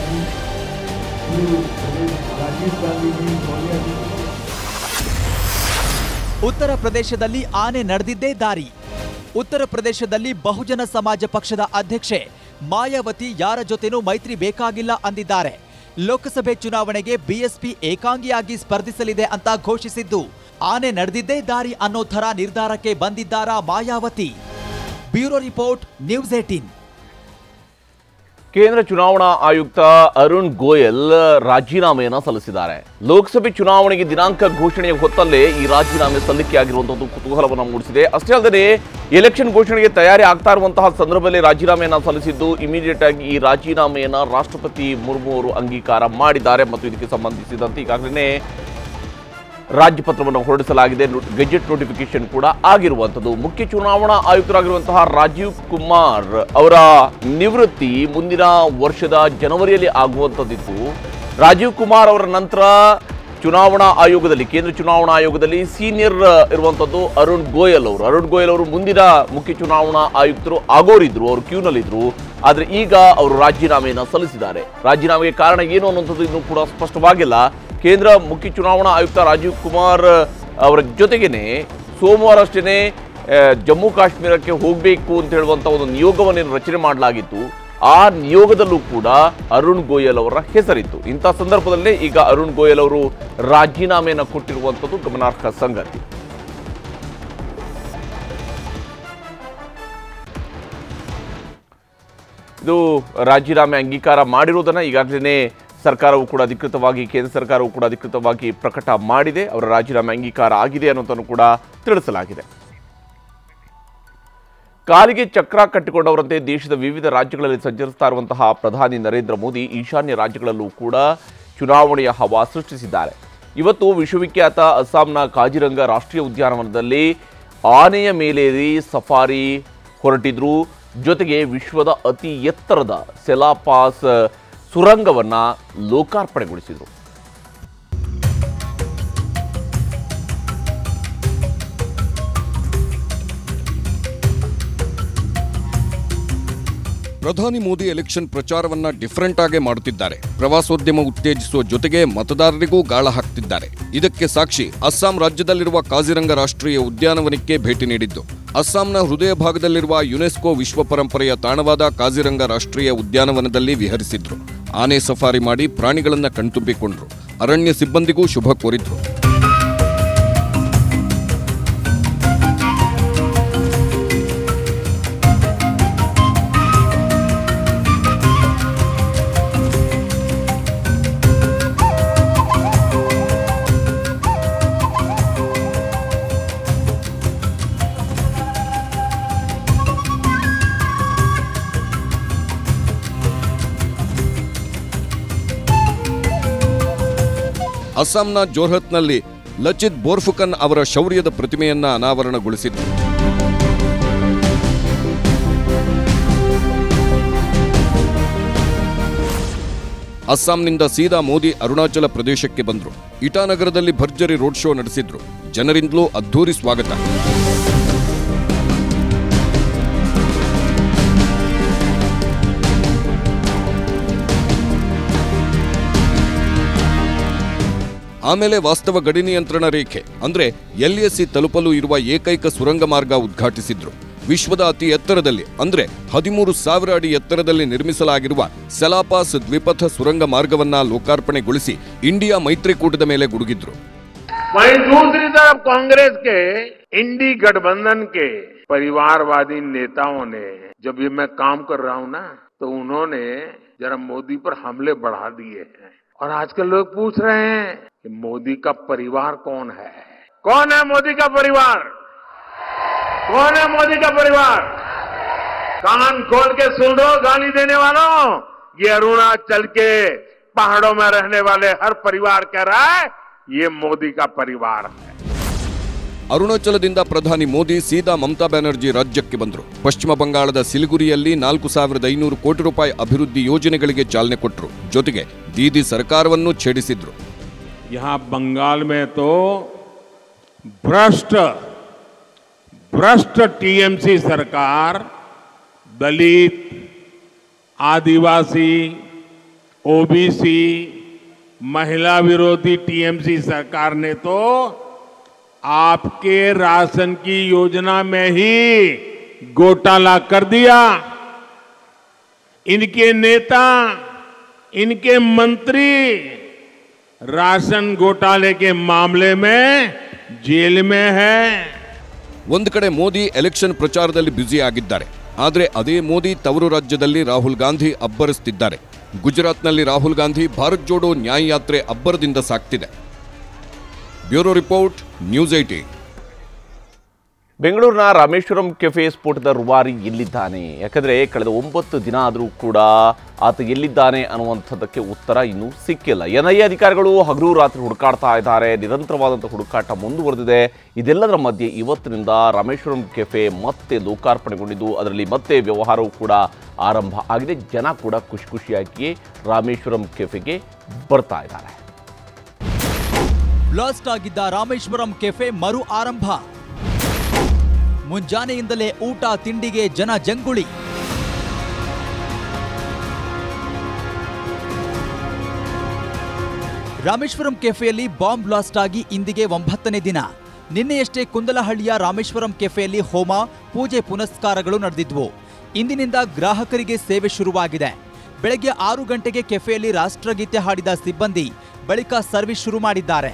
ಉತ್ತರ ಪ್ರದೇಶದಲ್ಲಿ ಆನೆ ನಡೆದಿದ್ದೇ ದಾರಿ ಉತ್ತರ ಪ್ರದೇಶದಲ್ಲಿ ಬಹುಜನ ಸಮಾಜ ಪಕ್ಷದ ಅಧ್ಯಕ್ಷೆ ಮಾಯಾವತಿ ಯಾರ ಜೊತೆನೂ ಮೈತ್ರಿ ಬೇಕಾಗಿಲ್ಲ ಅಂದಿದ್ದಾರೆ ಲೋಕಸಭೆ ಚುನಾವಣೆಗೆ ಬಿಎಸ್ಪಿ ಏಕಾಂಗಿಯಾಗಿ ಸ್ಪರ್ಧಿಸಲಿದೆ ಅಂತ ಘೋಷಿಸಿದ್ದು ಆನೆ ನಡೆದಿದ್ದೇ ದಾರಿ ಅನ್ನೋ ಥರ ನಿರ್ಧಾರಕ್ಕೆ ಬಂದಿದ್ದಾರಾ Mayawati bureau report news eighteen ಕೇಂದ್ರ ಚುನಾವಣಾ ಆಯುಕ್ತ ಅರುಣ್ ಗೋಯಲ್ ರಾಜೀನಾಮೆಯನ್ನ ಸಲ್ಲಿಸಿದ್ದಾರೆ ಲೋಕಸಭೆ ಚುನಾವಣೆಗೆ ದಿನಾಂಕ ಘೋಷಣೆಯ ಹೊತ್ತಲ್ಲೇ ಈ ರಾಜೀನಾಮೆ ಸಲ್ಲಿಕೆಯಾಗಿರುವಂತದ್ದು ಕುತೂಹಲವನ್ನು ಮೂಡಿಸಿದೆ ಅಷ್ಟೇ ಅಲ್ಲದೆ ಎಲೆಕ್ಷನ್ ಘೋಷಣೆಗೆ ತಯಾರಿ ಆಗ್ತಾ ಇರುವಂತಹ ಸಂದರ್ಭದಲ್ಲಿ ರಾಜೀನಾಮೆಯನ್ನ ಸಲ್ಲಿಸಿದ್ದು ಇಮಿಡಿಯೇಟ್ ಆಗಿ ಈ ರಾಜೀನಾಮೆಯನ್ನ ರಾಷ್ಟ್ರಪತಿ ಮುರ್ಮು ಅವರು ಅಂಗೀಕಾರ ಮಾಡಿದ್ದಾರೆ ಮತ್ತು ಇದಕ್ಕೆ ಸಂಬಂಧಿಸಿದಂತೆ ಈಗಾಗಲೇ ರಾಜ್ಯಪತ್ರವನ್ನು ಹೊರಡಿಸಲಾಗಿದೆ ನೋ- ಗೆಜೆಟ್ ನೋಟಿಫಿಕೇಶನ್ ಕೂಡ ಆಗಿರುವಂಥದ್ದು ಮುಖ್ಯ ಚುನಾವಣಾ ಆಯುಕ್ತರಾಗಿರುವಂತಹ ರಾಜೀವ್ ಕುಮಾರ್ ಅವರ ನಿವೃತ್ತಿ ಮುಂದಿನ ವರ್ಷದ ಜನವರಿಯಲ್ಲಿ ಆಗುವಂಥದ್ದಿತ್ತು ರಾಜೀವ್ ಕುಮಾರ್ ಅವರ ನಂತರ ಚುನಾವಣಾ ಆಯೋಗದಲ್ಲಿ ಕೇಂದ್ರ ಚುನಾವಣಾ ಆಯೋಗದಲ್ಲಿ ಸೀನಿಯರ್ ಇರುವಂಥದ್ದು ಅರುಣ್ ಗೋಯಲ್ ಅವರು ಅರುಣ್ ಗೋಯಲ್ ಅವರು ಮುಂದಿನ ಮುಖ್ಯ ಚುನಾವಣಾ ಆಯುಕ್ತರು ಆಗೋರಿದ್ರು ಅವರು ಕ್ಯೂನಲ್ಲಿದ್ರು ಆದರೆ ಈಗ ಅವರು ರಾಜೀನಾಮೆಯನ್ನು ಸಲ್ಲಿಸಿದ್ದಾರೆ ರಾಜೀನಾಮೆಗೆ ಕಾರಣ ಏನು ಅನ್ನುವಂಥದ್ದು ಇನ್ನೂ ಕೂಡ ಸ್ಪಷ್ಟವಾಗಿಲ್ಲ ಕೇಂದ್ರ ಮುಖ್ಯ ಚುನಾವಣಾ ಆಯುಕ್ತ ರಾಜೀವ್ ಕುಮಾರ್ ಅವರ ಜೊತೆಗೇನೆ ಸೋಮವಾರ ಅಷ್ಟೇ ಜಮ್ಮು ಕಾಶ್ಮೀರಕ್ಕೆ ಹೋಗಬೇಕು ಅಂತ ಹೇಳುವಂಥ ಒಂದು ನಿಯೋಗವನ್ನು ರಚನೆ ಮಾಡಲಾಗಿತ್ತು ಆ ನಿಯೋಗದಲ್ಲೂ ಕೂಡ ಅರುಣ್ ಗೋಯಲ್ ಅವರ ಹೆಸರಿತ್ತು ಇಂಥ ಸಂದರ್ಭದಲ್ಲೇ ಈಗ ಅರುಣ್ ಗೋಯಲ್ ಅವರು ರಾಜೀನಾಮೆಯನ್ನು ಕೊಟ್ಟಿರುವಂಥದ್ದು ಗಮನಾರ್ಹ ಸಂಗತಿ ಇದು ರಾಜೀನಾಮೆ ಅಂಗೀಕಾರ ಮಾಡಿರುವುದನ್ನು ಈಗಾಗಲೇ ಸರ್ಕಾರವು ಕೂಡ ಅಧಿಕೃತವಾಗಿ ಕೇಂದ್ರ ಸರ್ಕಾರವು ಕೂಡ ಅಧಿಕೃತವಾಗಿ ಪ್ರಕಟ ಮಾಡಿದೆ ಅವರ ರಾಜೀನಾಮೆ ಅಂಗೀಕಾರ ಆಗಿದೆ ಅನ್ನೋದನ್ನು ಕೂಡ ತಿಳಿಸಲಾಗಿದೆ ಕಾಲಿಗೆ ಚಕ್ರ ಕಟ್ಟಿಕೊಂಡವರಂತೆ ದೇಶದ ವಿವಿಧ ರಾಜ್ಯಗಳಲ್ಲಿ ಸಂಚರಿಸ್ತಾ ಇರುವಂತಹ ಪ್ರಧಾನಿ ನರೇಂದ್ರ ಮೋದಿ ಈಶಾನ್ಯ ರಾಜ್ಯಗಳಲ್ಲೂ ಕೂಡ ಚುನಾವಣೆಯ ಹವಾ ಸೃಷ್ಟಿಸಿದ್ದಾರೆ ಇವತ್ತು ವಿಶ್ವವಿಖ್ಯಾತ ಅಸ್ಸಾಂನ ಕಾಜಿರಂಗ ರಾಷ್ಟ್ರೀಯ ಉದ್ಯಾನವನದಲ್ಲಿ ಆನೆಯ ಮೇಲೇರಿ ಸಫಾರಿ ಹೊರಟಿದ್ರು ಜೊತೆಗೆ ವಿಶ್ವದ ಅತಿ ಎತ್ತರದ ಸೆಲಾಪಾಸ್ ಸುರಂಗವನ್ನ ಲೋಕಾರ್ಪಣೆಗೊಳಿಸಿದರು ಪ್ರಧಾನಿ ಮೋದಿ ಎಲೆಕ್ಷನ್ ಪ್ರಚಾರವನ್ನ ಡಿಫರೆಂಟ್ ಆಗೇ ಮಾಡುತ್ತಿದ್ದಾರೆ ಪ್ರವಾಸೋದ್ಯಮ ಉತ್ತೇಜಿಸುವ ಜೊತೆಗೆ ಮತದಾರರಿಗೂ ಗಾಳ ಹಾಕ್ತಿದ್ದಾರೆ ಇದಕ್ಕೆ ಸಾಕ್ಷಿ ಅಸ್ಸಾಂ ರಾಜ್ಯದಲ್ಲಿರುವ ಕಾಜಿರಂಗ ರಾಷ್ಟ್ರೀಯ ಉದ್ಯಾನವನಕ್ಕೆ ಭೇಟಿ ನೀಡಿದ್ದು ಅಸ್ಸಾಂನ ಹೃದಯ ಭಾಗದಲ್ಲಿರುವ ಯುನೆಸ್ಕೋ ವಿಶ್ವ ಪರಂಪರೆಯ ತಾಣವಾದ ಕಾಜಿರಂಗ ರಾಷ್ಟ್ರೀಯ ಉದ್ಯಾನವನದಲ್ಲಿ ವಿಹರಿಸಿದ್ರು ಆನೆ ಸಫಾರಿ ಮಾಡಿ ಪ್ರಾಣಿಗಳನ್ನ ಕಣ್ತುಂಬಿಕೊಂಡ್ರು ಅರಣ್ಯ ಸಿಬ್ಬಂದಿಗೂ ಶುಭ ಕೋರಿದ್ರು ಅಸ್ಸಾಂನ ಜೋರ್ಹತ್ನಲ್ಲಿ ಲಚಿತ್ ಬೋರ್ಫುಕನ್ ಅವರ ಶೌರ್ಯದ ಪ್ರತಿಮೆಯನ್ನ ಅನಾವರಣಗೊಳಿಸಿದ್ರು ಅಸ್ಸಾಂನಿಂದ ಸೀದಾ ಮೋದಿ ಅರುಣಾಚಲ ಪ್ರದೇಶಕ್ಕೆ ಬಂದ್ರು ಇಟಾನಗರದಲ್ಲಿ ಭರ್ಜರಿ ರೋಡ್ ಶೋ ನಡೆಸಿದ್ರು ಜನರಿಂದಲೂ ಅದ್ಧೂರಿ ಸ್ವಾಗತ ಆಮೇಲೆ ವಾಸ್ತವ ಗಡಿ ನಿಯಂತ್ರಣ ರೇಖೆ ಅಂದ್ರೆ ಎಲ್ಎಸ್ಸಿ ತಲುಪಲು ಇರುವ ಏಕೈಕ ಸುರಂಗ ಮಾರ್ಗ ಉದ್ಘಾಟಿಸಿದ್ರು ವಿಶ್ವದ ಅತಿ ಎತ್ತರದಲ್ಲಿ ಅಂದ್ರೆ ಹದಿಮೂರು ಸಾವಿರ ಅಡಿ ಎತ್ತರದಲ್ಲಿ ನಿರ್ಮಿಸಲಾಗಿರುವ ಸೆಲಾಪಾಸ್ ದ್ವಿಪಥ ಸುರಂಗ ಮಾರ್ಗವನ್ನ ಲೋಕಾರ್ಪಣೆಗೊಳಿಸಿ ಇಂಡಿಯಾ ಮೈತ್ರಿಕೂಟದ ಮೇಲೆ ಗುಡುಗಿದ್ರು वहीं दूसरी तरफ कांग्रेस के इंडी गठबंधन के परिवारवादी नेताओं ने जब ये मैं काम कर रहा हूं ना तो उन्होंने जरा मोदी पर हमले बढ़ा दिए हैं और आजकल लोग पूछ रहे हैं कि मोदी का परिवार कौन है कौन है मोदी का परिवार कौन है मोदी का परिवार कान खोल के सुन लो गाली देने वालों ये अरुणाचल के पहाड़ों में रहने वाले हर परिवार कह रहा है ये मोदी का परिवार है ಅರುಣಾಚಲದಿಂದ ಪ್ರಧಾನಿ ಮೋದಿ ಸೀದಾ ಮಮತಾ ಬ್ಯಾನರ್ಜಿ ರಾಜ್ಯಕ್ಕೆ ಬಂದರು ಪಶ್ಚಿಮ ಬಂಗಾಳದ ಸಿಲಿಗುರಿಯಲ್ಲಿ ನಾಲ್ಕು ಸಾವಿರದ ಐನೂರು ಕೋಟಿ ರೂಪಾಯಿ ಅಭಿವೃದ್ಧಿ ಯೋಜನೆಗಳಿಗೆ ಚಾಲನೆ ಕೊಟ್ಟರು ಜೊತೆಗೆ ದೀದಿ ಸರ್ಕಾರವನ್ನು ಛೇಡಿಸಿದ್ರು यहाँ बंगाल में तो भ्रष्ट भ्रष्ट टीएमसी सरकार दलित आदिवासी ओबीसी महिला विरोधी टीएमसी सरकार ने तो आपके राशन की योजना में ही घोटाला कर दिया इनके नेता इनके मंत्री राशन घोटाले के मामले में जेल में है ಒಂದು ಕಡೆ ಮೋದಿ ಎಲೆಕ್ಷನ್ ಪ್ರಚಾರದಲ್ಲಿ ಬ್ಯುಸಿ ಆಗಿದ್ದಾರೆ ಆದರೆ ಅದೇ ಮೋದಿ ತವರು ರಾಜ್ಯದಲ್ಲಿ ರಾಹುಲ್ ಗಾಂಧಿ ಅಬ್ಬರಿಸುತ್ತಿದ್ದಾರೆ ಗುಜರಾತ್ನಲ್ಲಿ ರಾಹುಲ್ ಗಾಂಧಿ ಭಾರತ್ ಜೋಡೋ ನ್ಯಾಯ ಯಾತ್ರೆ ಅಬ್ಬರದಿಂದ ಸಾಗ್ತಿದೆ ಬ್ಯೂರೋ ರಿಪೋರ್ಟ್ ನ್ಯೂಸ್ ಏಟೀನ್ ಬೆಂಗಳೂರಿನ ರಾಮೇಶ್ವರಂ ಕೆಫೆ ಸ್ಫೋಟದ ರುವಾರಿ ಎಲ್ಲಿದ್ದಾನೆ ಯಾಕಂದರೆ ಕಳೆದ ಒಂಬತ್ತು ದಿನ ಆದರೂ ಕೂಡ ಆತ ಎಲ್ಲಿದ್ದಾನೆ ಅನ್ನುವಂಥದ್ದಕ್ಕೆ ಉತ್ತರ ಇನ್ನೂ ಸಿಕ್ಕಿಲ್ಲ ಎನ್ ಐ ಎ ಅಧಿಕಾರಿಗಳು ಹಗಲು ರಾತ್ರಿ ಹುಡುಕಾಡ್ತಾ ಇದ್ದಾರೆ ನಿರಂತರವಾದಂಥ ಹುಡುಕಾಟ ಮುಂದುವರೆದಿದೆ ಇದೆಲ್ಲದರ ಮಧ್ಯೆ ಇವತ್ತಿನಿಂದ ರಾಮೇಶ್ವರಂ ಕೆಫೆ ಮತ್ತೆ ಲೋಕಾರ್ಪಣೆಗೊಂಡಿದ್ದು ಅದರಲ್ಲಿ ಮತ್ತೆ ವ್ಯವಹಾರವೂ ಕೂಡ ಆರಂಭ ಆಗಿದೆ ಜನ ಕೂಡ ಖುಷಿ ಖುಷಿಯಾಗಿ ರಾಮೇಶ್ವರಂ ಕೆಫೆಗೆ ಬರ್ತಾ ಇದ್ದಾರೆ ಬ್ಲಾಸ್ಟ್ ಆಗಿದ್ದ ರಾಮೇಶ್ವರಂ ಕೆಫೆ ಮರು ಆರಂಭ ಮುಂಜಾನೆಯಿಂದಲೇ ಊಟ ತಿಂಡಿಗೆ ಜನ ಜಂಗುಳಿ ರಾಮೇಶ್ವರಂ ಕೆಫೆಯಲ್ಲಿ ಬಾಂಬ್ ಬ್ಲಾಸ್ಟ್ ಆಗಿ ಇಂದಿಗೆ ಒಂಬತ್ತನೇ ದಿನ ನಿನ್ನೆಯಷ್ಟೇ ಕುಂದಲಹಳ್ಳಿಯ ರಾಮೇಶ್ವರಂ ಕೆಫೆಯಲ್ಲಿ ಹೋಮ ಪೂಜೆ ಪುನಸ್ಕಾರಗಳು ನಡೆದಿದ್ವು ಇಂದಿನಿಂದ ಗ್ರಾಹಕರಿಗೆ ಸೇವೆ ಶುರುವಾಗಿದೆ ಬೆಳಗ್ಗೆ ಆರು ಗಂಟೆಗೆ ಕೆಫೆಯಲ್ಲಿ ರಾಷ್ಟ್ರಗೀತೆ ಹಾಡಿದ ಸಿಬ್ಬಂದಿ ಬಳಿಕ ಸರ್ವಿಸ್ ಶುರು ಮಾಡಿದ್ದಾರೆ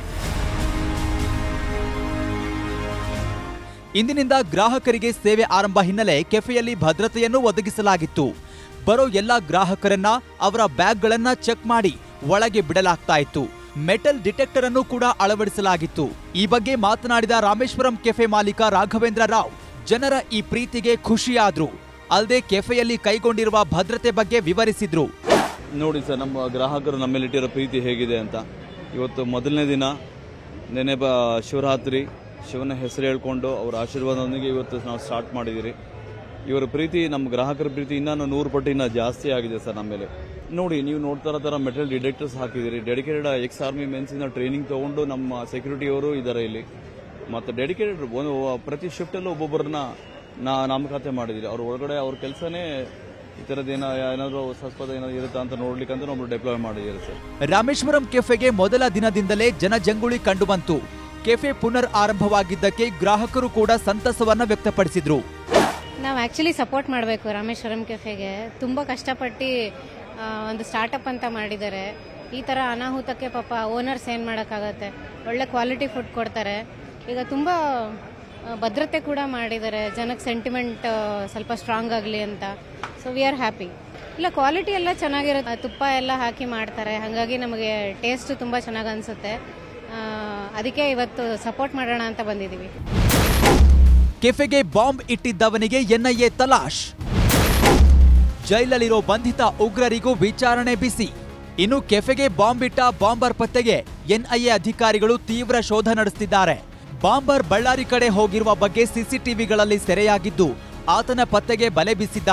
ಇಂದಿನಿಂದ ಗ್ರಾಹಕರಿಗೆ ಸೇವೆ ಆರಂಭ ಹಿನ್ನೆಲೆ ಕೆಫೆಯಲ್ಲಿ ಭದ್ರತೆಯನ್ನು ಒದಗಿಸಲಾಗಿತ್ತು ಬರೋ ಎಲ್ಲಾ ಗ್ರಾಹಕರನ್ನ ಅವರ ಬ್ಯಾಗ್ಗಳನ್ನ ಚೆಕ್ ಮಾಡಿ ಒಳಗೆ ಬಿಡಲಾಗ್ತಾ ಇತ್ತು ಮೆಟಲ್ ಡಿಟೆಕ್ಟರ್ ಅನ್ನು ಕೂಡ ಅಳವಡಿಸಲಾಗಿತ್ತು ಈ ಬಗ್ಗೆ ಮಾತನಾಡಿದ ರಾಮೇಶ್ವರಂ ಕೆಫೆ ಮಾಲೀಕ ರಾಘವೇಂದ್ರ ರಾವ್ ಜನರ ಈ ಪ್ರೀತಿಗೆ ಖುಷಿಯಾದ್ರು ಅಲ್ಲದೆ ಕೆಫೆಯಲ್ಲಿ ಕೈಗೊಂಡಿರುವ ಭದ್ರತೆ ಬಗ್ಗೆ ವಿವರಿಸಿದ್ರು ನೋಡಿ ಸರ್ ನಮ್ಮ ಗ್ರಾಹಕರು ನಮ್ಮ ಮೇಲೆ ಇಟ್ಟಿರೋ ಪ್ರೀತಿ ಹೇಗಿದೆ ಅಂತ ಇವತ್ತು ಮೊದಲನೇ ದಿನ ನೆನೆ ಬ ಶಿವರಾತ್ರಿ ಶಿವನ ಹೆಸರು ಹೇಳ್ಕೊಂಡು ಅವರ ಆಶೀರ್ವಾದದೊಂದಿಗೆ ಇವತ್ತು ನಾವು ಸ್ಟಾರ್ಟ್ ಮಾಡಿದ್ದೀರಿ ಇವರ ಪ್ರೀತಿ ನಮ್ಮ ಗ್ರಾಹಕರ ಪ್ರೀತಿ ಇನ್ನೂ ನೂರು ಪಟ್ಟು ಇನ್ನೂ ಜಾಸ್ತಿ ಆಗಿದೆ ಸರ್ ನಮ್ಮ ಮೇಲೆ ನೋಡಿ ನೀವು ನೋಡ್ತಾ ಇರೋ ಥರ ಮೆಟಲ್ ಡಿಟೆಕ್ಟರ್ಸ್ ಹಾಕಿದ್ದೀರಿ ಡೆಡಿಕೇಟೆಡ್ ಎಕ್ಸ್ ಆರ್ಮಿ ಮೆನ್ಸಿಂದ ಟ್ರೈನಿಂಗ್ ತೊಗೊಂಡು ನಮ್ಮ ಸೆಕ್ಯೂರಿಟಿಯವರು ಇದ್ದಾರೆ ಇಲ್ಲಿ ಮತ್ತು ಡೆಡಿಕೇಟೆಡ್ ಒಂದು ಪ್ರತಿ ಶಿಫ್ಟಲ್ಲೂ ಒಬ್ಬೊಬ್ಬರನ್ನ ನಾ ನಾಮಕಾತೆ ಮಾಡಿದ್ದೀರಿ ಅವ್ರ ಒಳಗಡೆ ಅವ್ರ ಕೆಲಸನೇ ಈ ಥರದ್ದು ಏನೋ ಏನಾದರೂ ಸಂಸ್ಪದ ಏನಾದ್ರು ಇರುತ್ತಾ ಅಂತ ನೋಡ್ಲಿಕ್ಕೆ ಅಂತ ಒಬ್ರು ಡೆಪ್ಲಾಯ್ ಮಾಡಿದ್ದೀರಿ ಸರ್ ರಾಮೇಶ್ವರಂ ಕೆಫೆಗೆ ಮೊದಲ ದಿನದಿಂದಲೇ ಜನಜಂಗುಳಿ ಕಂಡುಬಂತು ಕೆಫೆ ಪುನರ್ ಆರಂಭವಾಗಿದ್ದಕ್ಕೆ ಗ್ರಾಹಕರು ಕೂಡ ಸಂತಸವನ್ನ ವ್ಯಕ್ತಪಡಿಸಿದ್ರು ನಾವು ಆ್ಯಕ್ಚುಲಿ ಸಪೋರ್ಟ್ ಮಾಡಬೇಕು ರಾಮೇಶ್ವರಂ ಕೆಫೆಗೆ ತುಂಬ ಕಷ್ಟಪಟ್ಟು ಆ, ಒಂದು ಸ್ಟಾರ್ಟಪ್ ಅಂತ ಮಾಡಿದ್ದಾರೆ ಈ ಥರ ಅನಾಹುತಕ್ಕೆ ಪಾಪ ಓನರ್ಸ್ ಏನು ಮಾಡೋಕ್ಕಾಗತ್ತೆ ಒಳ್ಳೆ ಕ್ವಾಲಿಟಿ ಫುಡ್ ಕೊಡ್ತಾರೆ ಈಗ ತುಂಬ ಆ, ಭದ್ರತೆ ಕೂಡ ಮಾಡಿದ್ದಾರೆ ಜನಕ್ಕೆ ಸೆಂಟಿಮೆಂಟ್ ಸ್ವಲ್ಪ ಸ್ಟ್ರಾಂಗ್ ಆಗಲಿ ಅಂತ ಸೊ ವಿ ಆರ್ ಹ್ಯಾಪಿ ಇಲ್ಲ ಕ್ವಾಲಿಟಿ ಎಲ್ಲ ಚೆನ್ನಾಗಿರುತ್ತೆ ತುಪ್ಪ ಎಲ್ಲ ಹಾಕಿ ಮಾಡ್ತಾರೆ ಹಾಗಾಗಿ ನಮಗೆ ಟೇಸ್ಟ್ ತುಂಬ ಚೆನ್ನಾಗಿ ಅನಿಸುತ್ತೆ ಅದಕ್ಕೆ ಇವತ್ತು ಸಪೋರ್ಟ್ ಮಾಡೋಣ ಅಂತ ಬಂದಿದ್ದೀವಿ ಕೆಫೆಗೆ ಬಾಂಬ್ ಇಟ್ಟಿದ್ದವನಿಗೆ ಎನ್ಐಎ ತಲಾಶ್ ಜೈಲಲ್ಲಿರೋ ಬಂಧಿತ ಉಗ್ರರಿಗೂ ವಿಚಾರಣೆ ಬಿಸಿ ಇನ್ನು ಕೆಫೆಗೆ ಬಾಂಬ್ ಇಟ್ಟ ಬಾಂಬರ್ ಪತ್ತೆಗೆ ಎನ್ಐಎ ಅಧಿಕಾರಿಗಳು ತೀವ್ರ ಶೋಧ ನಡೆಸುತ್ತಿದ್ದಾರೆ ಬಾಂಬರ್ ಬಳ್ಳಾರಿ ಕಡೆ ಹೋಗಿರುವ ಬಗ್ಗೆ ಸಿಸಿಟಿವಿಗಳಲ್ಲಿ ಸೆರೆಯಾಗಿದ್ದು ಆತನ ಪತ್ತೆಗೆ ಬಲೆ ಬೀಸಿದ್ದಾರೆ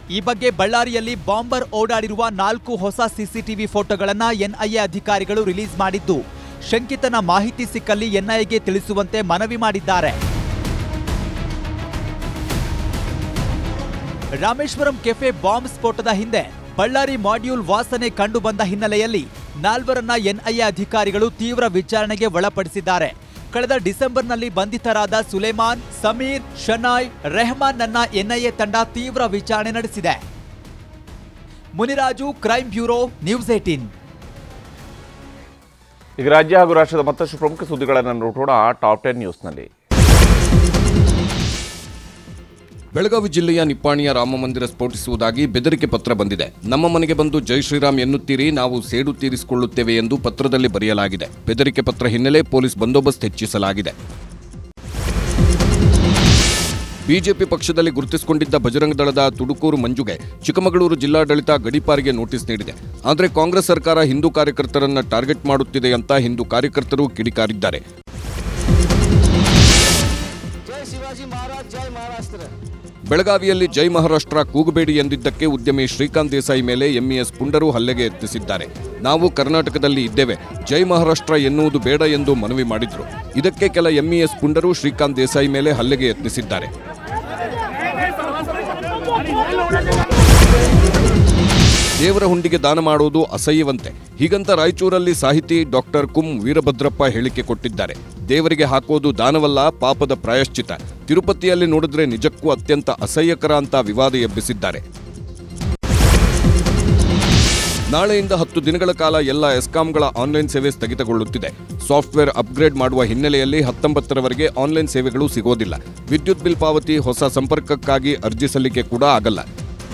ಈ ಬಗ್ಗೆ ಬಳ್ಳಾರಿಯಲ್ಲಿ ಬಾಂಬರ್ ಓಡಾಡಿರುವ ನಾಲ್ಕು ಹೊಸ ಸಿಸಿಟಿವಿ ಫೋಟೋಗಳನ್ನ ಎನ್ಐಎ ಅಧಿಕಾರಿಗಳು ರಿಲೀಸ್ ಮಾಡಿದ್ದು ಶಂಕಿತನ ಮಾಹಿತಿ ಸಿಕ್ಕಲ್ಲಿ ಎನ್ಐಎಗೆ ತಿಳಿಸುವಂತೆ ಮನವಿ ಮಾಡಿದ್ದಾರೆ ರಾಮೇಶ್ವರಂ ಕೆಫೆ ಬಾಂಬ್ ಸ್ಫೋಟದ ಹಿಂದೆ ಬಳ್ಳಾರಿ ಮಾಡ್ಯೂಲ್ ವಾಸನೆ ಕಂಡುಬಂದ ಹಿನ್ನೆಲೆಯಲ್ಲಿ ನಾಲ್ವರನ್ನ ಎನ್ಐಎ ಅಧಿಕಾರಿಗಳು ತೀವ್ರ ವಿಚಾರಣೆಗೆ ಒಳಪಡಿಸಿದ್ದಾರೆ ಕಳೆದ ಡಿಸೆಂಬರ್ನಲ್ಲಿ ಬಂಧಿತರಾದ ಸುಲೇಮಾನ್ ಸಮೀರ್ ಶನಾಯ್ ರೆಹಮಾನ್ನನ್ನ ಎನ್ಐಎ ತಂಡ ತೀವ್ರ ವಿಚಾರಣೆ ನಡೆಸಿದೆ Muniraju crime bureau news eighteen ಈಗ ರಾಜ್ಯ ಹಾಗೂ ರಾಷ್ಟ್ರದ ಮತ್ತಷ್ಟು ಪ್ರಮುಖ ಸುದ್ದಿಗಳನ್ನು ನೋಡೋಣ ಟಾಪ್ ಟೆನ್ ನ್ಯೂಸ್ನಲ್ಲಿ ಬೆಳಗಾವಿ ಜಿಲ್ಲೆಯ ನಿಪ್ಪಾಣಿಯ ರಾಮಮಂದಿರ ಸ್ಫೋಟಿಸುವುದಾಗಿ ಬೆದರಿಕೆ ಪತ್ರ ಬಂದಿದೆ ನಮ್ಮ ಮನೆಗೆ ಬಂದು ಜೈ ಶ್ರೀರಾಮ್ ಎನ್ನುತ್ತೀರಿ ನಾವು ಸೇಡು ತೀರಿಸಿಕೊಳ್ಳುತ್ತೇವೆ ಎಂದು ಪತ್ರದಲ್ಲಿ ಬರೆಯಲಾಗಿದೆ ಬೆದರಿಕೆ ಪತ್ರ ಹಿನ್ನೆಲೆ ಪೊಲೀಸ್ ಬಂದೋಬಸ್ತ್ ಹೆಚ್ಚಿಸಲಾಗಿದೆ ಬಿಜೆಪಿ ಪಕ್ಷದಲ್ಲಿ ಗುರುತಿಸಿಕೊಂಡಿದ್ದ ಬಜರಂಗ ದಳದ ತುಡುಕೂರು ಮಂಜುಗೆ ಚಿಕ್ಕಮಗಳೂರು ಜಿಲ್ಲಾಡಳಿತ ಗಡೀಪಾರಿಗೆ ನೋಟಿಸ್ ನೀಡಿದೆ ಆದರೆ ಕಾಂಗ್ರೆಸ್ ಸರ್ಕಾರ ಹಿಂದೂ ಕಾರ್ಯಕರ್ತರನ್ನ ಟಾರ್ಗೆಟ್ ಮಾಡುತ್ತಿದೆ ಅಂತ ಹಿಂದೂ ಕಾರ್ಯಕರ್ತರು ಕಿಡಿಕಾರಿದ್ದಾರೆ ಬೆಳಗಾವಿಯಲ್ಲಿ ಜೈ ಮಹಾರಾಷ್ಟ್ರ ಕೂಗಬೇಡಿ ಎಂದಿದ್ದಕ್ಕೆ ಉದ್ಯಮಿ ಶ್ರೀಕಾಂತ್ ದೇಸಾಯಿ ಮೇಲೆ ಎಂಇಎಸ್ ಪುಂಡರು ಹಲ್ಲೆಗೆ ಯತ್ನಿಸಿದ್ದಾರೆ ನಾವು ಕರ್ನಾಟಕದಲ್ಲಿ ಇದ್ದೇವೆ ಜೈ ಮಹಾರಾಷ್ಟ್ರ ಎನ್ನುವುದು ಬೇಡ ಎಂದು ಮನವಿ ಮಾಡಿದ್ರು ಇದಕ್ಕೆ ಕೆಲ ಎಂಇಎಸ್ ಪುಂಡರು ಶ್ರೀಕಾಂತ್ ದೇಸಾಯಿ ಮೇಲೆ ಹಲ್ಲೆಗೆ ಯತ್ನಿಸಿದ್ದಾರೆ ದೇವರ ಹುಂಡಿಗೆ ದಾನ ಮಾಡುವುದು ಅಸಹ್ಯವಂತೆ ಹೀಗಂತ ರಾಯಚೂರಲ್ಲಿ ಸಾಹಿತಿ ಡಾಕ್ಟರ್ ಕುಂ ವೀರಭದ್ರಪ್ಪ ಹೇಳಿಕೆ ಕೊಟ್ಟಿದ್ದಾರೆ ದೇವರಿಗೆ ಹಾಕೋದು ದಾನವಲ್ಲ ಪಾಪದ ಪ್ರಾಯಶ್ಚಿತ ತಿರುಪತಿಯಲ್ಲಿ ನೋಡಿದ್ರೆ ನಿಜಕ್ಕೂ ಅತ್ಯಂತ ಅಸಹ್ಯಕರ ಅಂತ ವಿವಾದ ಎಬ್ಬಿಸಿದ್ದಾರೆ ನಾಳೆಯಿಂದ ಹತ್ತು ದಿನಗಳ ಕಾಲ ಎಲ್ಲ ಎಸ್ಕಾಂಗಳ ಆನ್ಲೈನ್ ಸೇವೆ ಸ್ಥಗಿತಗೊಳ್ಳುತ್ತಿದೆ ಸಾಫ್ಟ್ವೇರ್ ಅಪ್ಗ್ರೇಡ್ ಮಾಡುವ ಹಿನ್ನೆಲೆಯಲ್ಲಿ ಹತ್ತೊಂಬತ್ತರವರೆಗೆ ಆನ್ಲೈನ್ ಸೇವೆಗಳು ಸಿಗೋದಿಲ್ಲ ವಿದ್ಯುತ್ ಬಿಲ್ ಪಾವತಿ ಹೊಸ ಸಂಪರ್ಕಕ್ಕಾಗಿ ಅರ್ಜಿ ಸಲ್ಲಿಕೆ ಕೂಡ ಆಗಲ್ಲ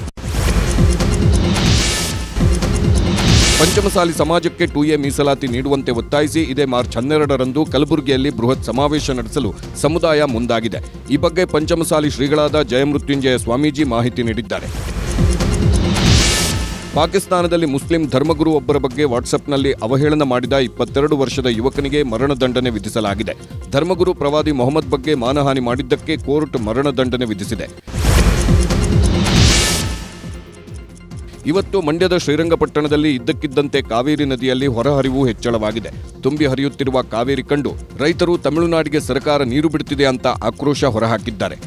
ಪಂಚಮಸಾಲಿ ಸಮಾಜಕ್ಕೆ ಟು ಎ ಮೀಸಲಾತಿ ನೀಡುವಂತೆ ಒತ್ತಾಯಿಸಿ ಇದೇ ಮಾರ್ಚ್ ಹನ್ನೆರಡರಂದು ಕಲಬುರಗಿಯಲ್ಲಿ ಬೃಹತ್ ಸಮಾವೇಶ ನಡೆಸಲು ಸಮುದಾಯ ಮುಂದಾಗಿದೆ ಈ ಬಗ್ಗೆ ಪಂಚಮಸಾಲಿ ಶ್ರೀಗಳಾದ ಜಯಮೃತ್ಯುಂಜಯ ಸ್ವಾಮೀಜಿ ಮಾಹಿತಿ ನೀಡಿದ್ದಾರೆ ಪಾಕಿಸ್ತಾನದಲ್ಲಿ ಮುಸ್ಲಿಂ ಧರ್ಮಗುರು ಒಬ್ಬರ ಬಗ್ಗೆ ವಾಟ್ಸಪ್ನಲ್ಲಿ ಅವಹೇಳನ ಮಾಡಿದ ಇಪ್ಪತ್ತೆರಡು ವರ್ಷದ ಯುವಕನಿಗೆ ಮರಣದಂಡನೆ ವಿಧಿಸಲಾಗಿದೆ ಧರ್ಮಗುರು ಪ್ರವಾದಿ ಮೊಹಮ್ಮದ್ ಬಗ್ಗೆ ಮಾನಹಾನಿ ಮಾಡಿದ್ದಕ್ಕೆ ಕೋರ್ಟ್ ಮರಣದಂಡನೆ ವಿಧಿಸಿದೆ ಇವತ್ತು ಮಂಡ್ಯದ ಶ್ರೀರಂಗಪಟ್ಟಣದಲ್ಲಿ ಇದ್ದಕ್ಕಿದ್ದಂತೆ ಕಾವೇರಿ ನದಿಯಲ್ಲಿ ಹೊರಹರಿವು ಹೆಚ್ಚಳವಾಗಿದೆ ತುಂಬಿ ಹರಿಯುತ್ತಿರುವ ಕಾವೇರಿ ಕಂಡು ರೈತರು ತಮಿಳುನಾಡಿಗೆ ಸರ್ಕಾರ ನೀರು ಬಿಡುತ್ತಿದೆ ಅಂತ ಆಕ್ರೋಶ ಹೊರಹಾಕಿದ್ದಾರೆ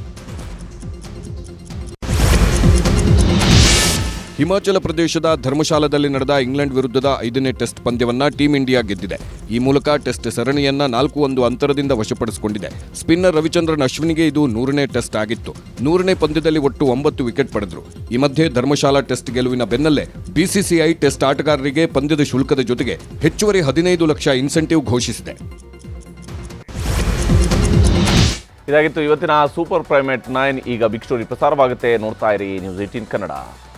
ಹಿಮಾಚಲ ಪ್ರದೇಶದ ಧರ್ಮಶಾಲಾದಲ್ಲಿ ನಡೆದ ಇಂಗ್ಲೆಂಡ್ ವಿರುದ್ಧದ ಐದನೇ ಟೆಸ್ಟ್ ಪಂದ್ಯವನ್ನ ಟೀಂ ಇಂಡಿಯಾ ಗೆದ್ದಿದೆ ಈ ಮೂಲಕ ಟೆಸ್ಟ್ ಸರಣಿಯನ್ನ ನಾಲ್ಕು ಒಂದು ಅಂತರದಿಂದ ವಶಪಡಿಸಿಕೊಂಡಿದೆ ಸ್ಪಿನ್ನರ್ ರವಿಚಂದ್ರನ್ ಅಶ್ವಿನಿಗೆ ಇದು ನೂರನೇ ಟೆಸ್ಟ್ ಆಗಿತ್ತು ನೂರನೇ ಪಂದ್ಯದಲ್ಲಿ ಒಟ್ಟು ಒಂಬತ್ತು ವಿಕೆಟ್ ಪಡೆದರು ಈ ಮಧ್ಯೆ ಧರ್ಮಶಾಲಾ ಟೆಸ್ಟ್ ಗೆಲುವಿನ ಬೆನ್ನಲ್ಲೇ ಬಿಸಿಸಿಐ ಟೆಸ್ಟ್ ಆಟಗಾರರಿಗೆ ಪಂದ್ಯದ ಶುಲ್ಕದ ಜೊತೆಗೆ ಹೆಚ್ಚುವರಿ ಹದಿನೈದು ಲಕ್ಷ ಇನ್ಸೆಂಟಿವ್ ಘೋಷಿಸಿದೆ ಇದಾಗಿತ್ತು ಇವತ್ತಿನ ಸೂಪರ್ ಪ್ರೈಮೇಟ್ ನೈನ್ ಈಗ ಬಿಗ್ ಸ್ಟೋರಿ ಪ್ರಸಾರವಾಗುತ್ತೆ ನೋಡ್ತಾ ಇರಿ ನ್ಯೂಸ್ ಏಟೀನ್ ಕನ್ನಡ